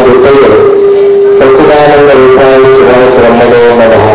ರೂಪಾಯಿಗಳು ಸಚ್ಚಿದಾನಂದ ರೂಪಾಯಿ ಶಿವಾಯ ಬ್ರಹ್ಮಣೋ ನಮಃ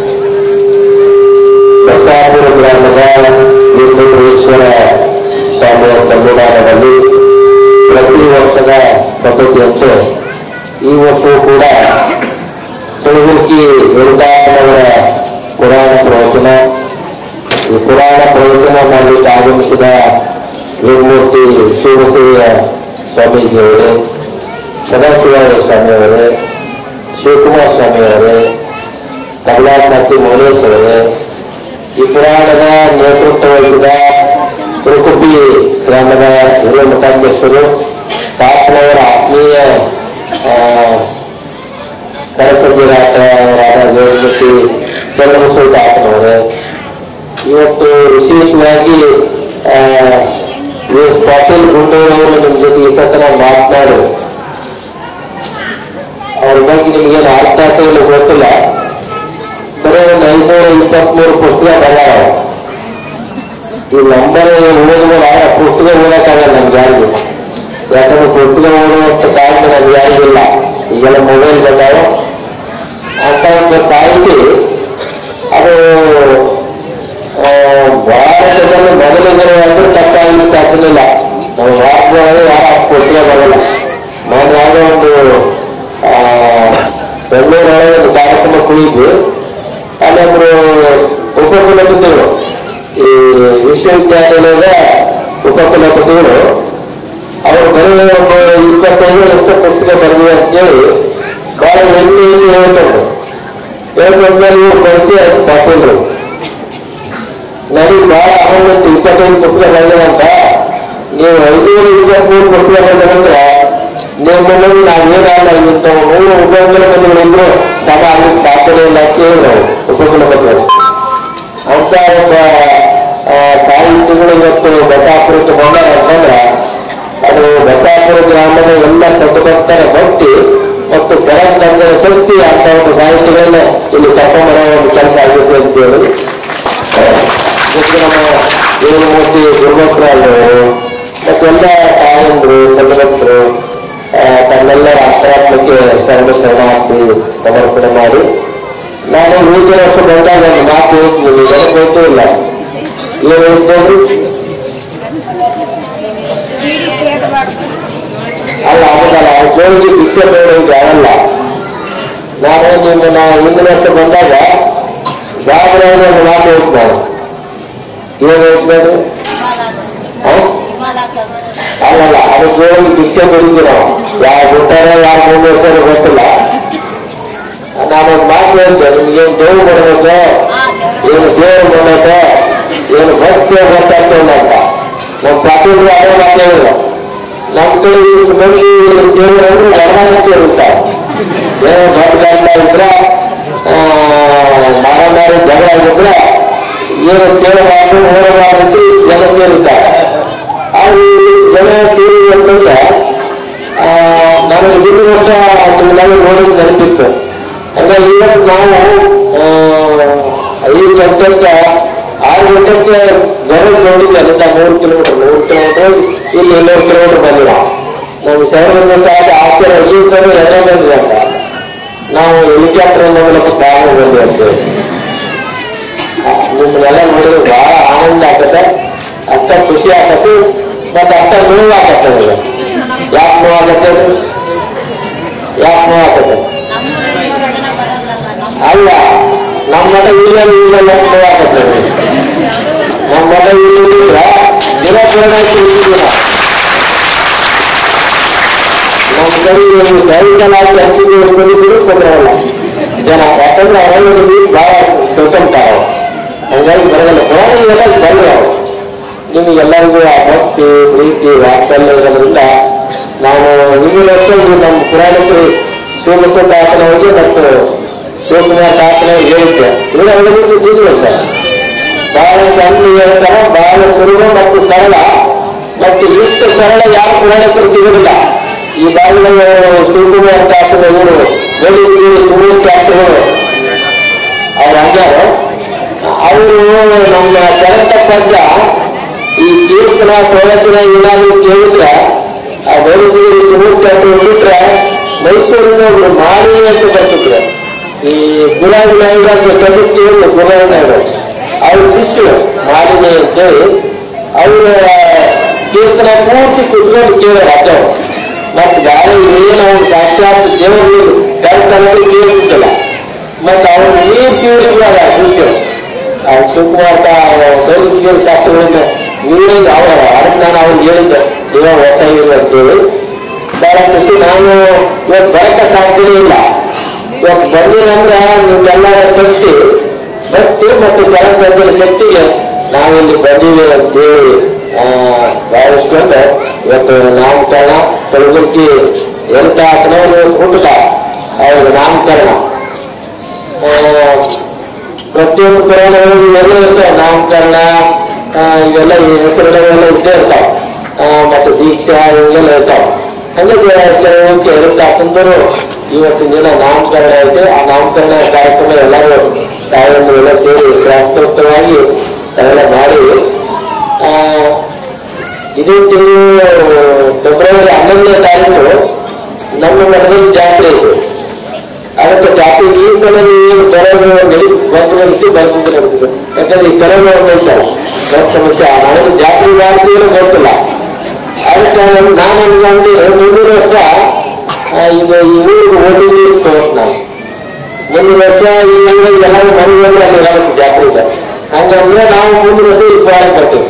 ಬಸಾಪುರ ಗ್ರಾಮದ ವೀರಭದ್ರೇಶ್ವರ ಸ್ವಾಮಿಯ ಸಂವಿಧಾನದಲ್ಲಿ ಪ್ರತಿ ವರ್ಷದ ಪದ್ಧತಿಯಂತೆ ಈ ವರ್ಷವೂ ಕೂಡ ಚಳುವಳಿಕೆ ವೆಂಕಟಪ್ಪನವರ ಪುರಾಣ ಪ್ರವಚನ ಈ ಪುರಾಣ ಪ್ರವಚನ ಮಾಡಲಿಕ್ಕೆ ಆಗಮಿಸಿದ ವೇದಮೂರ್ತಿ ಶಿವಸೂರ್ಯ ಸ್ವಾಮೀಜಿಯವರೇ ಸದಾಶಿವರಾಯ ಸ್ವಾಮಿಯವರೇ ಶಿವಕುಮಾರ ಸ್ವಾಮಿಯವರೇ ಕಮಲಾಸತಿ ಮೌನೇಶ್ ಅವರೇ ಈ ಪುರಾಣದ ನೇತೃತ್ವ ವಹಿಸಿದ ತಿರುಕುಪಿ ಗ್ರಾಮದ ಹಿರಿಯ ಮಠಾಧ್ಯಕ್ಷರು ತಾಪನವರ ಆತ್ಮೀಯ ಕರಸಜ್ಜರಾಟರಾದ ವೇದಮೂರ್ತಿ ಸೆಲ್ಲಮಸೂರು ತಾಪನವರೇ ಇವತ್ತು ವಿಶೇಷವಾಗಿ ಆ, ವಿ ಎಸ್ ಪಾಟೀಲ್ ಗುಂಡೂರವರು ನಿಮ್ಮ ಜೊತೆ ಇಷ್ಟತನ ಮಾತನಾಡಿ ಅವ್ರ ಬಗ್ಗೆ ನಿಮಗೇನು ಅರ್ಥ ಆಗ್ತಾ ಇಲ್ಲ ಗೊತ್ತಿಲ್ಲ ಬರೀ ಒಂದು ಐನೂರ ಇಪ್ಪತ್ಮೂರು ಪುಸ್ತಕ ಬರಲ್ಲ ಈ ನಂಬರ್ ಓದಿದ್ರೆ ಆ ಪುಸ್ತಕ ಓದಕ್ಕಾಗಲ್ಲ ನಮ್ಗೆ ಯಾರಿಗೂ ಯಾಕಂದ್ರೆ ಪುಸ್ತಕ ಓದುವಂತ ಟೈಮ್ ನಮ್ಗೆ ಯಾರಿಗಿಲ್ಲ ಈಗೆಲ್ಲ ಮೊಬೈಲ್ ಬಂದಾವ ಅಂತ ಒಂದು ಸಾಹಿತಿ ಅದು ಆ, ಭಾರತದಲ್ಲಿ ಮೊದಲಿಗೆ ಅಂದ್ರೆ ತಪ್ಪಾಗಿ ಸಾಧ್ಯಲಿಲ್ಲ ನಾವು ಭಾರತದೊಳಗೆ ಯಾರ ಪುಸ್ತಕ ಬರಲ್ಲ ನಾನು ಯಾವುದೋ ಒಂದು ಆ, ಬೆಂಗಳೂರೊಳಗೆ ಒಂದು ಕಾರ್ಯಕ್ರಮ ಕುಳಿತು ಅಲ್ಲೊಬ್ರು ಉಪಕುಲಪತಿಗಳು ಈ ವಿಶ್ವವಿದ್ಯಾಲಯದ ಉಪಕುಲಪತಿಗಳು ಅವರು ಬರೀ ಒಂದು ಇಪ್ಪತ್ತೈದು ಎಷ್ಟು ಪುಸ್ತಕ ಬರೆದಿವೆ ಅಂತೇಳಿ ಬಹಳ ಹೆಮ್ಮೆ ಹೆಮ್ಮೆ ಹೇಳ್ಕೊಂಡು ಹೇಳ್ಕೊಂಡ್ಮೇಲೆ ಇವ್ರು ಪರಿಚಯ ಆಯ್ತು ಪಾಟೀಲ್ರು ನನಗೆ ಬಹಳ ಆನಂದ ಇತ್ತು ಇಪ್ಪತ್ತೈದು ಪುಸ್ತಕ ಬರೆದಂತ ನೀವು ಐನೂರು ಇಪ್ಪತ್ಮೂರು ಪುಸ್ತಕ ಬರೆದಂದ್ರೆ ನಿಮ್ಮಲ್ಲಿ ನಾವೇನಲ್ಲ ಇಂಥ ಮೂರು ಉಪಕುಲಪತಿಗಳಿದ್ರು ಸಮ ಆಗ್ಲಿಕ್ಕೆ ಸಾಧ್ಯನೇ ಇಲ್ಲ ಅಂತ ಹೇಳಿದ್ರು ಅವ್ರು, ಉಪಕುಲಪತಿಗಳು ಅಂತ ಒಬ್ಬ ಆ, ಸಾಹಿತಿಗಳು ಇವತ್ತು ಬಸಾಪುರಕ್ಕೆ ಬಂದಾರ ಅಂತಂದ್ರೆ ಅದು ಬಸಾಪುರ ಗ್ರಾಮದ ಎಲ್ಲ ಸತಭಕ್ತರ ಭಕ್ತಿ ಮತ್ತು ಜಗತ್ತಂದರ ಶಕ್ತಿ ಅಂತ ಒಂದು ಸಾಹಿತ್ಯಗಳನ್ನ ಇಲ್ಲಿ ಕರ್ಕೊಂಬರೋ ಒಂದು ಕೆಲಸ ಆಗುತ್ತೆ ಅಂತ ಹೇಳಿ ಇದಕ್ಕೆ ನಮ್ಮ ದೇವಮೂರ್ತಿ ಗುರುಬಸರಾಜರು ಮತ್ತೆಲ್ಲ ತಾಯಂದ್ರು ಸದಭಕ್ತರು ತನ್ನೆಲ್ಲರ ಅಂತರಾತ್ಮಕ್ಕೆ ಶರಣ ಶರಣಾರ್ಥಿ ಸಮರ್ಪಣೆ ಮಾಡಿ ನಾನು ನೂರ ವರ್ಷ ಬಂದಾಗ ಒಂದು ಮಾತು ಹೇಳ್ತೀನಿ ನನಗೆ ಗೊತ್ತೂ ಇಲ್ಲ ಏನು ಹೇಳ್ಬೋದು ಅಲ್ಲ ಅದಲ್ಲ ಉದ್ಯೋಗಿ ಭಿಕ್ಷೆ ಬೇಡೋದು ಆಗಲ್ಲ ನಾನು ನಿಮ್ಮನ್ನ ಹಿಂದಿನ ವರ್ಷ ಬಂದಾಗ ಗಾಬರಿಯಾಗಿ ಒಂದು ಮಾತು ಹೇಳ್ತೀನಿ ನಾನು ಏನು ಹೇಳ್ಬೋದು ಅಲ್ಲಲ್ಲ ಅದು ಹೋಗಿ ಭಿಕ್ಷೆ ಕೊಡಿದ್ವಿ ನಾವು ಯಾವ ಬಿಟ್ಟಾರ ಯಾವ ಮುಂದೆ ಹೆಸರು ಗೊತ್ತಿಲ್ಲ ನಾನೊಂದು ಮಾತು ಹೇಳ್ತೇನೆ ನಿಮ್ಗೆ ಏನು ದೇವ್ರು ಬರಬೇಕು ಏನು ದೇವ್ರು ಬರಬೇಕು ಏನು ಭಕ್ತಿ ಗೊತ್ತಾಗ್ತಿಲ್ಲ ಅಂತ ನಮ್ಮ ಪಾಟೀಲ್ ಅದೇ ಮಾತು ಹೇಳಿಲ್ಲ ನಮ್ಮ ಕಡೆ ಇಷ್ಟು ಮಂದಿ ಸೇರಿದ್ರೆ ವರ್ಣಾನ ಸೇರಿಸ್ತಾರೆ ಏನೋ ದೊಡ್ಡ ಗಂಡ ಇದ್ರ ಮಾರಾಮಾರಿ ಜಗಳ ಆಗಿದ್ರೆ ಏನು ಕೇಳಬಾರ್ದು ನೋಡಬಾರ್ದು ಜನ ಸೇರಿದ್ದಾರೆ ಅದು ಜನ ಸೇರಿ ಅಂತಂದ್ರೆ ಆ, ನನಗೆ ಹಿಂದಿನ ವರ್ಷ ನಿಮ್ಮನ್ನೆಲ್ಲ ನೋಡೋದು ನೆನಪಿತ್ತು ಹಂಗಾಗಿ ಇವತ್ತು ನಾವು ಆ, ಐದು ಗಂಟೆಗೆ ಆರು ಗಂಟೆಗೆ ಗರಡ್ ನೋಡಿದ್ದೆ ಅಲ್ಲಿಂದ ಮೂರು ಕಿಲೋಮೀಟರ್ ಮೂರು ಕಿಲೋಮೀಟರ್ ಇಲ್ಲಿ ಇನ್ನೂರು ಕಿಲೋಮೀಟರ್ ಬಂದಿವ ನಾವು ಸಾವಿರದ ಆಚಾರ ಈ ಕಡೆ ಎಡೆ ಬಂದಿದೆ ಅಂತ ನಾವು ಹೆಲಿಕಾಪ್ಟರ್ ಮೂಲಕ ಕಾರಣ ಬಂದ್ವಿ ಅಂತೇಳಿ ಆ, ನಿಮ್ಮನ್ನೆಲ್ಲ ನೋಡಿದ್ರೆ ಬಹಳ ಆನಂದ ಆಗ್ತದೆ ಅಷ್ಟ ಖುಷಿ ಆಗ್ತದೆ ಮತ್ತೆ ಅಷ್ಟ ನೋವು ಆಗ್ತದೆ ಯಾಕೆ ನೋವು ಆಗತ್ತೆ ಯಾಕೆ ನೋವು ಆಗ್ತದೆ ಅಲ್ಲ ನಮ್ಮ ಮಠ ಈಗ ಈಗ ನೋವು ಆಗ್ತದೆ ನಮ್ಮ ಮಠ ಈಗ ದಿನ ದಿನ ಇರ್ತಿದ್ದಿಲ್ಲ ನಮ್ಮ ಕಡೆ ದೈಹಿಕವಾಗಿ ಹಚ್ಚಿದ್ದು ಬಂದಿದ್ರು ತೊಂದರೆಯಲ್ಲ ಜನ ಯಾಕಂದ್ರೆ ಅವರಲ್ಲಿ ಬಹಳ ತಿಳ್ಕೊಂತಾರೆ ಅವ್ರು. ಹಂಗಾಗಿ ಬರಲ್ಲ ಪುರಾಣಿಗೆಲ್ಲ ಬಂದ್ರೆ ಅವರು ನಿಮಗೆಲ್ಲರಿಗೂ ಆ ಭಕ್ತಿ ಪ್ರೀತಿ ವಾತ್ಸಲ್ಯ ಇರೋದ್ರಿಂದ ನಾವು ಹಿಂದಿನ ವರ್ಷ ಇದು ನಮ್ಮ ಪುರಾಣಕ್ಕೆ ಶಿವಬಸವ ತಾತನವರಿಗೆ ಮತ್ತು ಶಿವಕುಮಾರ್ ತಾತನವರಿಗೆ ಹೇಳಿದ್ದೆ ಇವರು ಅವರಿಗೆ ತಿಳಿದ್ರು ಸರ್ ಬಹಳ ಚಂದ ಹೇಳ್ತಾರೆ ಬಹಳ ಸುಲಭ ಮತ್ತು ಸರಳ ಮತ್ತು ಇಷ್ಟು ಸರಳ ಯಾವ ಪುರಾಣಕ್ಕೂ ಸಿಗೋದಿಲ್ಲ ಈ ಬಾಗಿಲ ಶಿವಕುಮಾರ್ ತಾತನವರು ಗಡಿಗೆ ಸುರೇಶ್ ಶಾಸ್ತ್ರಿಗಳು ಅವ್ರು ಹಂಗಾರು ಅವರು ನಮ್ಮ ಕರೆಕ್ಟ ಪದ್ಯ ಈ ಕೀರ್ತನ ಪ್ರವಚನ ಏನಾದ್ರು ಕೇಳಿದ್ರೆ ಆ ಬೈಲುಗುರಿ ಸುರೇಶ್ ಶಾಸ್ತ್ರಿ ಬಿಟ್ರೆ ಮೈಸೂರಿನ ಒಬ್ರು ಮಾರಿ ಅಂತ ಬರ್ತಿದ್ರು ಈ ಗುಲಾಬಿ ನಾಯ್ಡು ಅಂತ ಪ್ರಶಸ್ತಿ ಒಂದು ಗುಲಾಬಿ ನಾಯ್ಡು ಅವ್ರ ಶಿಷ್ಯರು ಮಾಲಿನಿ ಅಂತೇಳಿ ಅವರ ಕೀರ್ತನ ಪೂರ್ತಿ ಕುತ್ಕೊಂಡು ಕೇಳೋ ರಾಜ ಮತ್ತೆ ಬೇರೆ ಏನು ಅವ್ರು ಸಾಕ್ಷಾತ್ ದೇವರು ಕೇಳ್ತಾರೆ ಕೇಳಿದ್ದಿಲ್ಲ ಮತ್ತೆ ಅವ್ರು ನೀರು ಕೇಳಿದ್ರಲ್ಲ ಶಿಷ್ಯರು ಆ ಶಿವಕುಮಾರ್ ದೈವಿಕ ಶಾಸ್ತ್ರಗಳಿಂದ ನೀವೇ ಅವರ ಅದಕ್ಕೆ ನಾನು ಅವ್ರಿಗೆ ಹೇಳಿದ್ದೆ ನೀವೇ ಹೊಸ ಇರು ಅಂತೇಳಿ ಬಹಳ ಖುಷಿ ನಾನು ಇವತ್ತು ಬರಕ್ಕೆ ಸಾಧ್ಯನೇ ಇಲ್ಲ ಇವತ್ತು ಬಂದಿನಂದ್ರೆ ನಿಮ್ಗೆಲ್ಲ ಶಕ್ತಿ ಭಕ್ತಿ ಮತ್ತು ಜಲಪ್ರಜಲ ಶಕ್ತಿಗೆ ನಾವಿಲ್ಲಿ ಬಂದೀವಿ ಅಂತೇಳಿ ಆ, ಭಾವಿಸ್ಕೊಂಡು ಇವತ್ತು ನಾಮಕರಣ ಕಲಬುರ್ಗಿ ಎಂತ ಹತ್ತನವರು ಕುಟುಂಬ ಅವ್ರ ನಾಮಕರಣ ಆ, ಪ್ರತಿಯೊಂದು ಪುರಾಣಗಳು ಇವೆಲ್ಲ ಇರ್ತಾವೆ ನಾಮಕರಣ ಆ, ಇವೆಲ್ಲ ಈ ಹೆಸರುಗಳೆಲ್ಲ ಇದ್ದೇ ಇರ್ತಾವೆ ಮತ್ತು ದೀಕ್ಷಾ ಇವೆಲ್ಲ ಇರ್ತಾವೆ ಹಂಗೆ ಕೆಲವೊಂದು ಇರುತ್ತಾಕಂದ್ರು ಇವತ್ತಿನ ದಿನ ನಾಮಕರಣ ಐತೆ ಆ ನಾಮಕರಣ ಕಾರ್ಯಕ್ರಮ ಎಲ್ಲರೂ ತಾಯಂದು ಎಲ್ಲ ಸೇರಿ ಶಾಸ್ತ್ರೋಕ್ತವಾಗಿ ಅವೆಲ್ಲ ಮಾಡಿ ಆ, ಇದೇ ತಿಂಗಳು ಫೆಬ್ರವರಿ ಹನ್ನೊಂದನೇ ತಾರೀಕು ನಮ್ಮ ಮಠದಲ್ಲಿ ಜಾತ್ರೆ ಇದೆ ಅದಕ್ಕೆ ಜಾತಿ ಈ ಸಲ ನೀವು ಬರೋದು ನಡಿ ಬಂದು ಬಂದು ನಡೀತದೆ ಯಾಕಂದ್ರೆ ಈ ಕರೋನಾ ಒಂದೈತಲ್ಲ ಬಸ್ ಸಮಸ್ಯೆ ನನಗೆ ಜಾತ್ರೆ ಮಾಡ್ತೀವಿ ಗೊತ್ತಿಲ್ಲ ಅದಕ್ಕೆ ನಾನು ನಾನು ಅನ್ಕೊಂಡು ಮುಂದಿನ ವರ್ಷ ಆ, ಇದು ಈ ಊರಿಗೆ ಓದಿಗೆ ತೋರ್ಸ್ ನಾನು ಮುಂದಿನ ವರ್ಷ ಈ ಊರಿಗೆ ಎಲ್ಲರೂ ಮನೆಗೆ ಹೋದ್ರೆ ಅಲ್ಲಿ ಇರೋದು ಜಾತ್ರೆ ಇದೆ ಹಂಗಂದ್ರೆ ನಾವು ಮುಂದಿನ ವರ್ಷ ಈ ಪ್ರಯಾಣ ಬರ್ತೀವಿ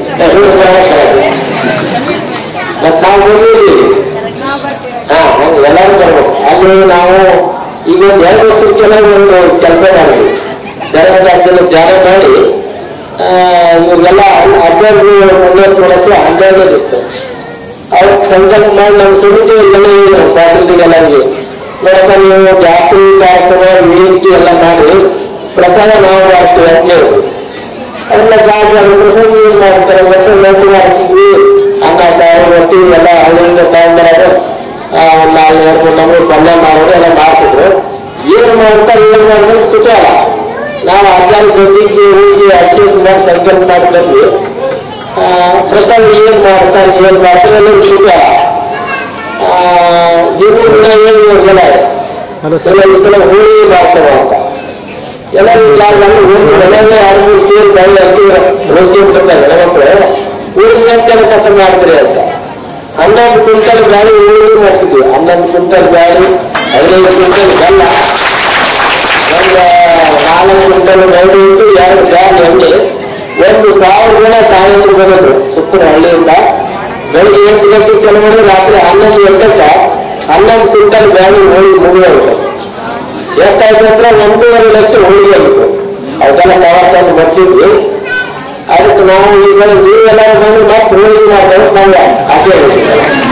ಮತ್ತೆ ನಾವು ಬಂದಿದ್ದೀವಿ ಹಾ ಹಂಗೆ ಎಲ್ಲರೂ ಬರ್ಬೇಕು ಅಲ್ಲಿ ನಾವು ಈಗ ಒಂದು ಎರಡು ವರ್ಷದ ಚೆನ್ನಾಗಿ ಒಂದು ಕೆಲಸ ಮಾಡಿದ್ವಿ ಧರ್ಮಶಾಸ್ತ್ರ ಧ್ಯಾನ ಮಾಡಿ ಆ, ಇವ್ರಿಗೆಲ್ಲ ಹನ್ನೆರಡು ಒಂಬತ್ತು ವರ್ಷ ಹನ್ನೆರಡು ಇತ್ತು ಅವ್ರ ಸಂಕಲ್ಪ ಮಾಡಿ ನಮ್ಮ ಸಮಿತಿ ಎಲ್ಲ ಸ್ವಾತಂತ್ರ್ಯಗೆಲ್ಲರಿಗೆ ನೋಡಪ್ಪ ನೀವು ಜಾಸ್ತಿ ಕಾರ್ಯಕ್ರಮ ವೇದಿಕೆ ಎಲ್ಲ ಮಾಡಿ ಪ್ರಸಾದ ನಾವು ಮಾಡ್ತೀವಿ ಅಂತ ಹೇಳಿದ್ರು ಎಲ್ಲ ಜಾಗ ಪ್ರಸಾದ ಯೂಸ್ ಮಾಡ್ತಾರೆ ವರ್ಷ ವರ್ಷ ಮಾಡ್ತಿದ್ವಿ ಅನ್ನ ಸಾರು ರೊಟ್ಟಿ ಎಲ್ಲ ಅಲ್ಲಿಂದ ತಗೊಂಡ್ಬರೋದು ಒಂದು ನಾಲ್ಕು ನಮಗೆ ಪಲ್ಯ ಮಾಡೋದು ಎಲ್ಲ ಮಾಡ್ತಿದ್ರು ಏನ್ ಮಾಡ್ತಾರೆ ಏನ್ ಮಾಡಿದ್ರೆ ಕುತೂಹಲ ನಾವು ಅಜ್ಜಾನ ಸದ್ಯಕ್ಕೆ ಹೋಗಿ ಅಚ್ಚಿ ಸುಮಾರು ಸಂಕಲ್ಪ ಮಾಡಿ ಬಂದ್ವಿ ಆ, ಪ್ರಸಾದ ಏನ್ ಮಾಡ್ತಾರೆ ಏನ್ ಮಾಡ್ತಾರೆ ಎಲ್ಲ ಕುತೂಹಲ ನೀವು ಕೂಡ ಏನು ಯೋಜನೆ ಹಲೋ ಎಲ್ಲ ಈ ಸಲ ಹೋಳಿ ಮಾಡ್ತಾರೆ ಅಂತ ಎಲ್ಲ ಜಾಗದಲ್ಲಿ ಒಂದು ಮನೆಯಲ್ಲೇ ಎರಡು ಮೂರು ಸೇರಿ ಬೆಳೆ ಹಾಕಿದ್ರೆ ರೋಸಿ ಬಿಟ್ಟಿರ್ತಾರೆ ಹೆಣ್ಮಕ್ಳು ಊರಿಗೆ ಅಂತ ಕಷ್ಟ ಮಾಡ್ತೀರಿ ಅಂತ ಹನ್ನೊಂದು ಕ್ವಿಂಟಲ್ ಗಾಳಿ ಊರಿಗೆ ಮಾಡಿಸಿದ್ವಿ ಹನ್ನೊಂದು ಕ್ವಿಂಟಲ್ ಗಾಳಿ ಹದಿನೈದು ಕ್ವಿಂಟಲ್ ಬೆಲ್ಲ ಒಂದು ನಾಲ್ಕು ಕ್ವಿಂಟಲ್ ನೈದು ಇಟ್ಟು ಎರಡು ಗಾಳಿ ಎಣ್ಣೆ ಒಂದು ಸಾವಿರ ಜನ ತಾಯಂದ್ರು ಬಂದರು ಸುತ್ತಲ ಹಳ್ಳಿಯಿಂದ ಬೆಳಿಗ್ಗೆ ಎಂಟು ಗಂಟೆ ಚಲೋ ಮಾಡಿ ರಾತ್ರಿ ಹನ್ನೊಂದು ಗಂಟೆಗೆ ಹನ್ನೊಂದು ಕ್ವಿಂಟಲ್ ಗಾಳಿ ಹೋಳಿ ಮುಗಿದೋಗುತ್ತೆ ಎಷ್ಟಾಯ್ತು ಅಂದ್ರೆ ಒಂದೂವರೆ ಲಕ್ಷ ಹೋಳಿಗೆ ಆಗಿತ್ತು ಅದೆಲ್ಲ ಕವರ್ ತಂದು ಮಚ್ಚಿದ್ವಿ ಅದಕ್ಕೆ ನಾವು ಈ ಸಲ ನೀವೆಲ್ಲ ಬಂದು ಮತ್ತೆ ಹೋಳಿಗೆ ಮಾಡ್ತಾರೆ ನಮ್ಗೆ ಆಸೆ ಆಗಿದೆ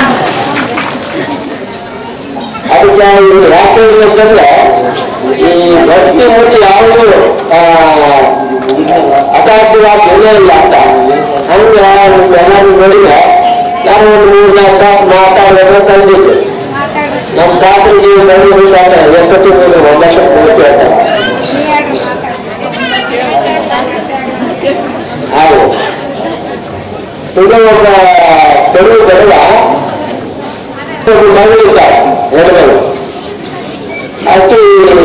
ಅದಕ್ಕೆ ಇದು ಯಾಕೆ ಅಂತಂದ್ರೆ ಈ ಭಕ್ತಿ ಮೂರ್ತಿ ಯಾವುದು ಆ, ಅಸಾಧ್ಯವಾದ ಬೆಲೆ ಇಲ್ಲ ಅಂತ ಹಂಗೆ ಎಲ್ಲರೂ ನೋಡಿದ್ರೆ ನಾನು ಒಂದು ಮೂರು ನಾಲ್ಕು ತಾಸು ಮಾತಾಡೋದು ಕಲಿಸಿದ್ದೆ ನಮ್ಮ ತಾತರಿಗೆ ಬಂದು ಎಷ್ಟೊತ್ತಿಗೆ ಒಂಬತ್ತು ಮೂವತ್ತು ಹೇಳ್ತಾರೆ ಹೌದು ಈಗ ಒಬ್ಬ ತೆಲುಗು ಬಡವ ಒಬ್ಬ ಮಗಳು ಇದ್ದಾರೆ ಹೆಣ್ಮಗಳು ಆಕೆ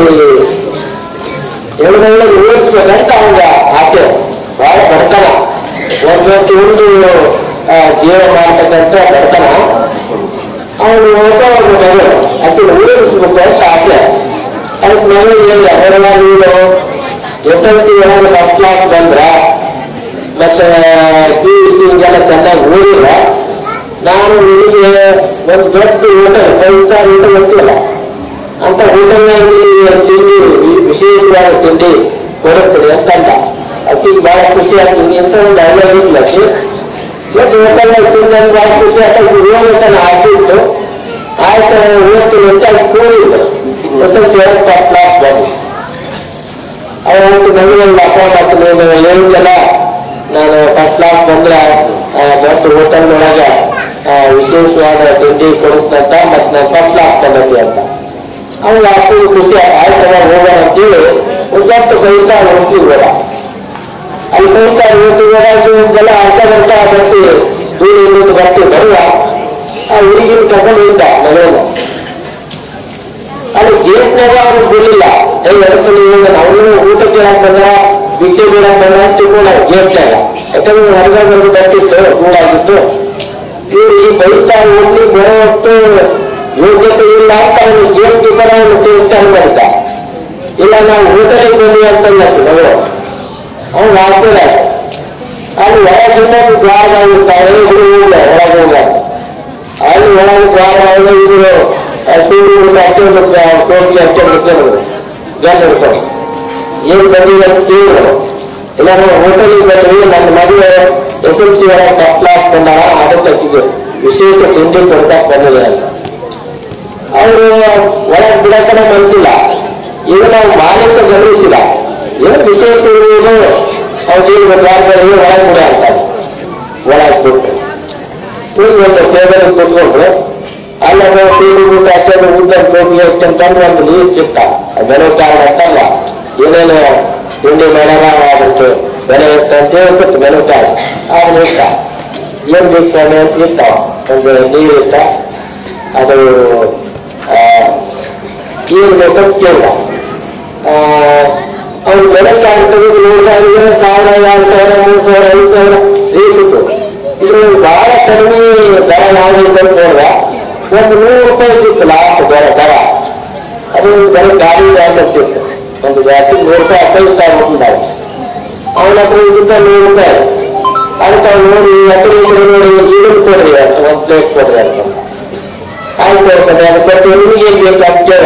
ಹೆಣ್ಮಗಳನ್ನ ಉಳಿಸ್ಬೇಕಂತ ಅವನ ಆಸೆ ಬಹಳ ಬಡತನ ಒಂದೊಂದು ಒಂದು ಆ, ಜೀವ ಮಾಡ್ತಕ್ಕಂಥ ಬಡತನ ಅವನು ಹೊಸ ಒಂದು ಮಗಳು ಆಕೆ ಉಳಿಸ್ಬೇಕು ಅಂತ ಆಸೆ ಅದಕ್ಕೆ ಮಗಳು ಹೇಳಿ ಅವರೆಲ್ಲ ನೀನು ಎಸ್ ಎಲ್ ಸಿ ಒಳಗೆ ಫಸ್ಟ್ ಕ್ಲಾಸ್ ಬಂದ್ರ ಮತ್ತೆ ಪಿ ಯು ಸಿ ಹಿಂಗೆಲ್ಲ ಚೆನ್ನಾಗಿ ಓದಿಲ್ಲ ನಾನು ನಿನಗೆ ಒಂದು ದೊಡ್ಡ ಊಟ ಫೈವ್ ಸ್ಟಾರ್ ಊಟ ಗೊತ್ತಿಲ್ಲ ಅಂತ ಊಟದಲ್ಲಿ ತಿಂಡಿ ಈ ವಿಶೇಷವಾದ ತಿಂಡಿ ಕೊಡುತ್ತದೆ ಅಂತ ಅಂದ ಅಕ್ಕಿಗೆ ಬಹಳ ಖುಷಿ ಆಗ್ತದೆ ಅಂತ ಒಂದು ಐಡಿಯಾ ಇಲ್ಲ ಅಕ್ಕಿ ಇವತ್ತು ಊಟಲ್ಲ ತಿಂದು ಬಹಳ ಖುಷಿ ಆಗ್ತದೆ ಹೋಗ್ಬೇಕನ್ನ ಆಸೆ ಇತ್ತು ಆಯ್ತು ಓದ್ತೀನಿ ಅಂತ ಅಲ್ಲಿ ಕೂಡಿಲ್ಲ ಎಸ್ ಎಲ್ ಸಿ ಒಳಗೆ ಫಸ್ಟ್ ಕ್ಲಾಸ್ ಬಂದು ಅವತ್ತು ನಮಗೆ ಅಕೌಂಟ್ ಹಾಕಿದ್ರೆ ಹೇಳಿದ್ದೆಲ್ಲ ನಾನು ಫಸ್ಟ್ ಕ್ಲಾಸ್ ಬಂದ್ರೆ ಆ, ಮತ್ತು ಹೋಟೆಲ್ ಒಳಗೆ ಆ, ವಿಶೇಷವಾದ ತಿಂಡಿ ಕೊಡುತ್ತಂತ ಮತ್ತೆ ನಾನು ಫಸ್ಟ್ ಕ್ಲಾಸ್ ಬಂದದ್ದು ಅಂತ ಅವ್ನಿಗೆ ಅಷ್ಟು ಖುಷಿ ಆಯ್ತಲ್ಲ ಹೋಗೋಣ ಅಂತೇಳಿ ಒಂದಷ್ಟು ಸಹಿತ ಹೋಗ್ತಿದ್ವಲ್ಲ ಅಲ್ಲಿ ಸಹಿತ ಹೋಗ್ತಿದ್ವಲ್ಲ ಅರ್ಧ ಗಂಟೆ ಬಸ್ಸಿ ದೂರ ಬರ್ತೀವಿ ಬರುವ ಆ ಹುಡುಗಿನ ಕರ್ಕೊಂಡು ಹೋಗ್ತಾ ಮನೆಯಲ್ಲ ಅಲ್ಲಿ ಗೇಟ್ನಾಗ ಅವ್ರು ಬಿಡಲಿಲ್ಲ ಏ ಎರಡು ಈಗ ನಾವು ಊಟ ಕೇಳಕ್ ಬಂದ ಭಿಕ್ಷೆ ಬೀಳಕ್ ಬಂದ ಅಂತ ತಿಳ್ಕೊಂಡ ಗೇಟ್ನಾಗ ಯಾಕಂದ್ರೆ ಹೊರಗಡೆ ಬಂದು ಬರ್ತಿತ್ತು ಕೂಡಾಗಿತ್ತು ಇವ್ರು ಈ ಬೈತಾ ಹೋಗ್ಲಿ ಬರೋ ಹೊತ್ತು ಯೋಗ್ಯತೆ ಇಲ್ಲ ಅಂತ ಅವ್ನು ಗೇಟ್ ಕೀಪರ್ ಅವನು ತಿಳಿಸ್ತಾನೆ ಮಾಡಿದ್ದ ಇಲ್ಲ ನಾವು ಊಟಕ್ಕೆ ಬಂದ್ವಿ ಅಂತ ನಾವು ಅವ್ನು ಆಶ್ಚರ್ಯ ಆಯ್ತು. ಅಲ್ಲಿ ಒಳಗಿಂದ ದ್ವಾರವಾಗಿರ್ತಾರೆ ಇದು ಇಲ್ಲ ಒಳಗೆ ಇಲ್ಲ ಅಲ್ಲಿ ಒಳಗೆ ದ್ವಾರವಾಗ ಇವರು ಸೂರ್ಯ ಅಷ್ಟೇ ಟೋಪಿ ಅಷ್ಟೇ ಮುಖ್ಯರು ಗಂಡ ಇರ್ತಾರೆ ಏನ್ ಬಂದಿದೆ ಅಂತ ಕೇಳಿದ್ರು ಇಲ್ಲ ನಾವು ಹೋಟೆಲಿಗೆ ಬಂದ್ವಿ ನನ್ನ ಮದುವೆ ಎಸ್ ಎಲ್ ಸಿ ಒಳಗೆ ಫಸ್ಟ್ ಕ್ಲಾಸ್ ಬಂದಾಳ ಅದಕ್ಕೆ ಆಕಿಗೆ ವಿಶೇಷ ತಿಂಡಿ ಕೊಡ್ಸಕ್ ಬಂದಿದೆ ಅಂತ ಅವರು ಒಳಗೆ ಬಿಡಕ್ಕನೆ ಮನಸ್ಸಿಲ್ಲ ಈಗ ನಾವು ಮಾಲೀಕ ಗಮನಿಸಿಲ್ಲ ಏನು ವಿಶೇಷ ಇರುವುದು ಅವ್ರಿಗೆ ಜವಾಬ್ದಾರಿ ಒಳಗೆ ಬಿಡ ಅಂತ ಒಳಗೆ ಬಿಟ್ಟು ಈಗ ಒಂದು ಟೇಬಲ್ ಕೂತ್ಕೊಂಡ್ರು ಅಲ್ಲ ಸೀರೆ ಊಟ ಅಷ್ಟೇ ಉದ್ದ ಹೋಗಿ ಎಷ್ಟಂತಂದ್ರೆ ಒಂದು ನೀರು ಚಿಕ್ಕ ಬೆಲೆ ಕಾರಣ ಅಂತಲ್ಲ ಏನೇನು ತಿಂಡಿ ಮೇಡಮ ಅದಕ್ಕೆ ಬೆಲೆ ಇತ್ತು ಅಂತ ಹೇಳ್ಬಿಟ್ಟು ಬೆಲೆ ಕಾರಣ ಆಗ ಇಷ್ಟ ಏನ್ ಬೇಕು ಸ್ವಾಮಿ ಅಂತ ಇರ್ತಾವ ಒಂದು ನೀರು ಇತ್ತ ಅದು ಆ, ಏನ್ ಬೇಕಂತ ಕೇಳ್ದ ಅವ್ರು ಬೆಲೆ ಕಾರಣ ತೆಗೆದು ನೋಡಿದಾಗ ಸಾವಿರ ಎರಡು ಸಾವಿರ ಮೂರು ಸಾವಿರ ಐದು ಸಾವಿರ ರೇಟ್ ಇತ್ತು ಇದು ಬಹಳ ಕಡಿಮೆ ದರ ಯಾವ್ದು ಅಂತ ನೋಡ್ದ ಒಂದು ನೂರು ರೂಪಾಯಿ ಸಿಕ್ತು ಲಾಸ್ಟ್ ದರ ದರ ಅದು ಬರೀ ಗಾಡಿ ಜಾಸ್ತಿ ಇತ್ತು ಒಂದು ಜಾಸ್ತಿ ನೂರು ರೂಪಾಯಿ ಅಪ್ಪೈಸ್ತಾ ಹೋಗ್ತಾರೆ ಅವನ ಹತ್ರ ಇದ್ದ ನೂರು ರೂಪಾಯಿ ಅದಕ್ಕೆ ಅವ್ನು ನೋಡಿ ಎಕರೆ ಎಕರೆ ನೋಡಿ ಈಗಲೂ ಕೊಡ್ರಿ ಅಂತ ಒಂದು ಪ್ಲೇಟ್ ಕೊಡ್ರಿ ಅಂತ ಆಯ್ತು ಸರಿ ಅದು ಕೊಟ್ಟು ನಿಮಗೆ ಏನ್ ಬೇಕು ಅಂತ ಕೇಳ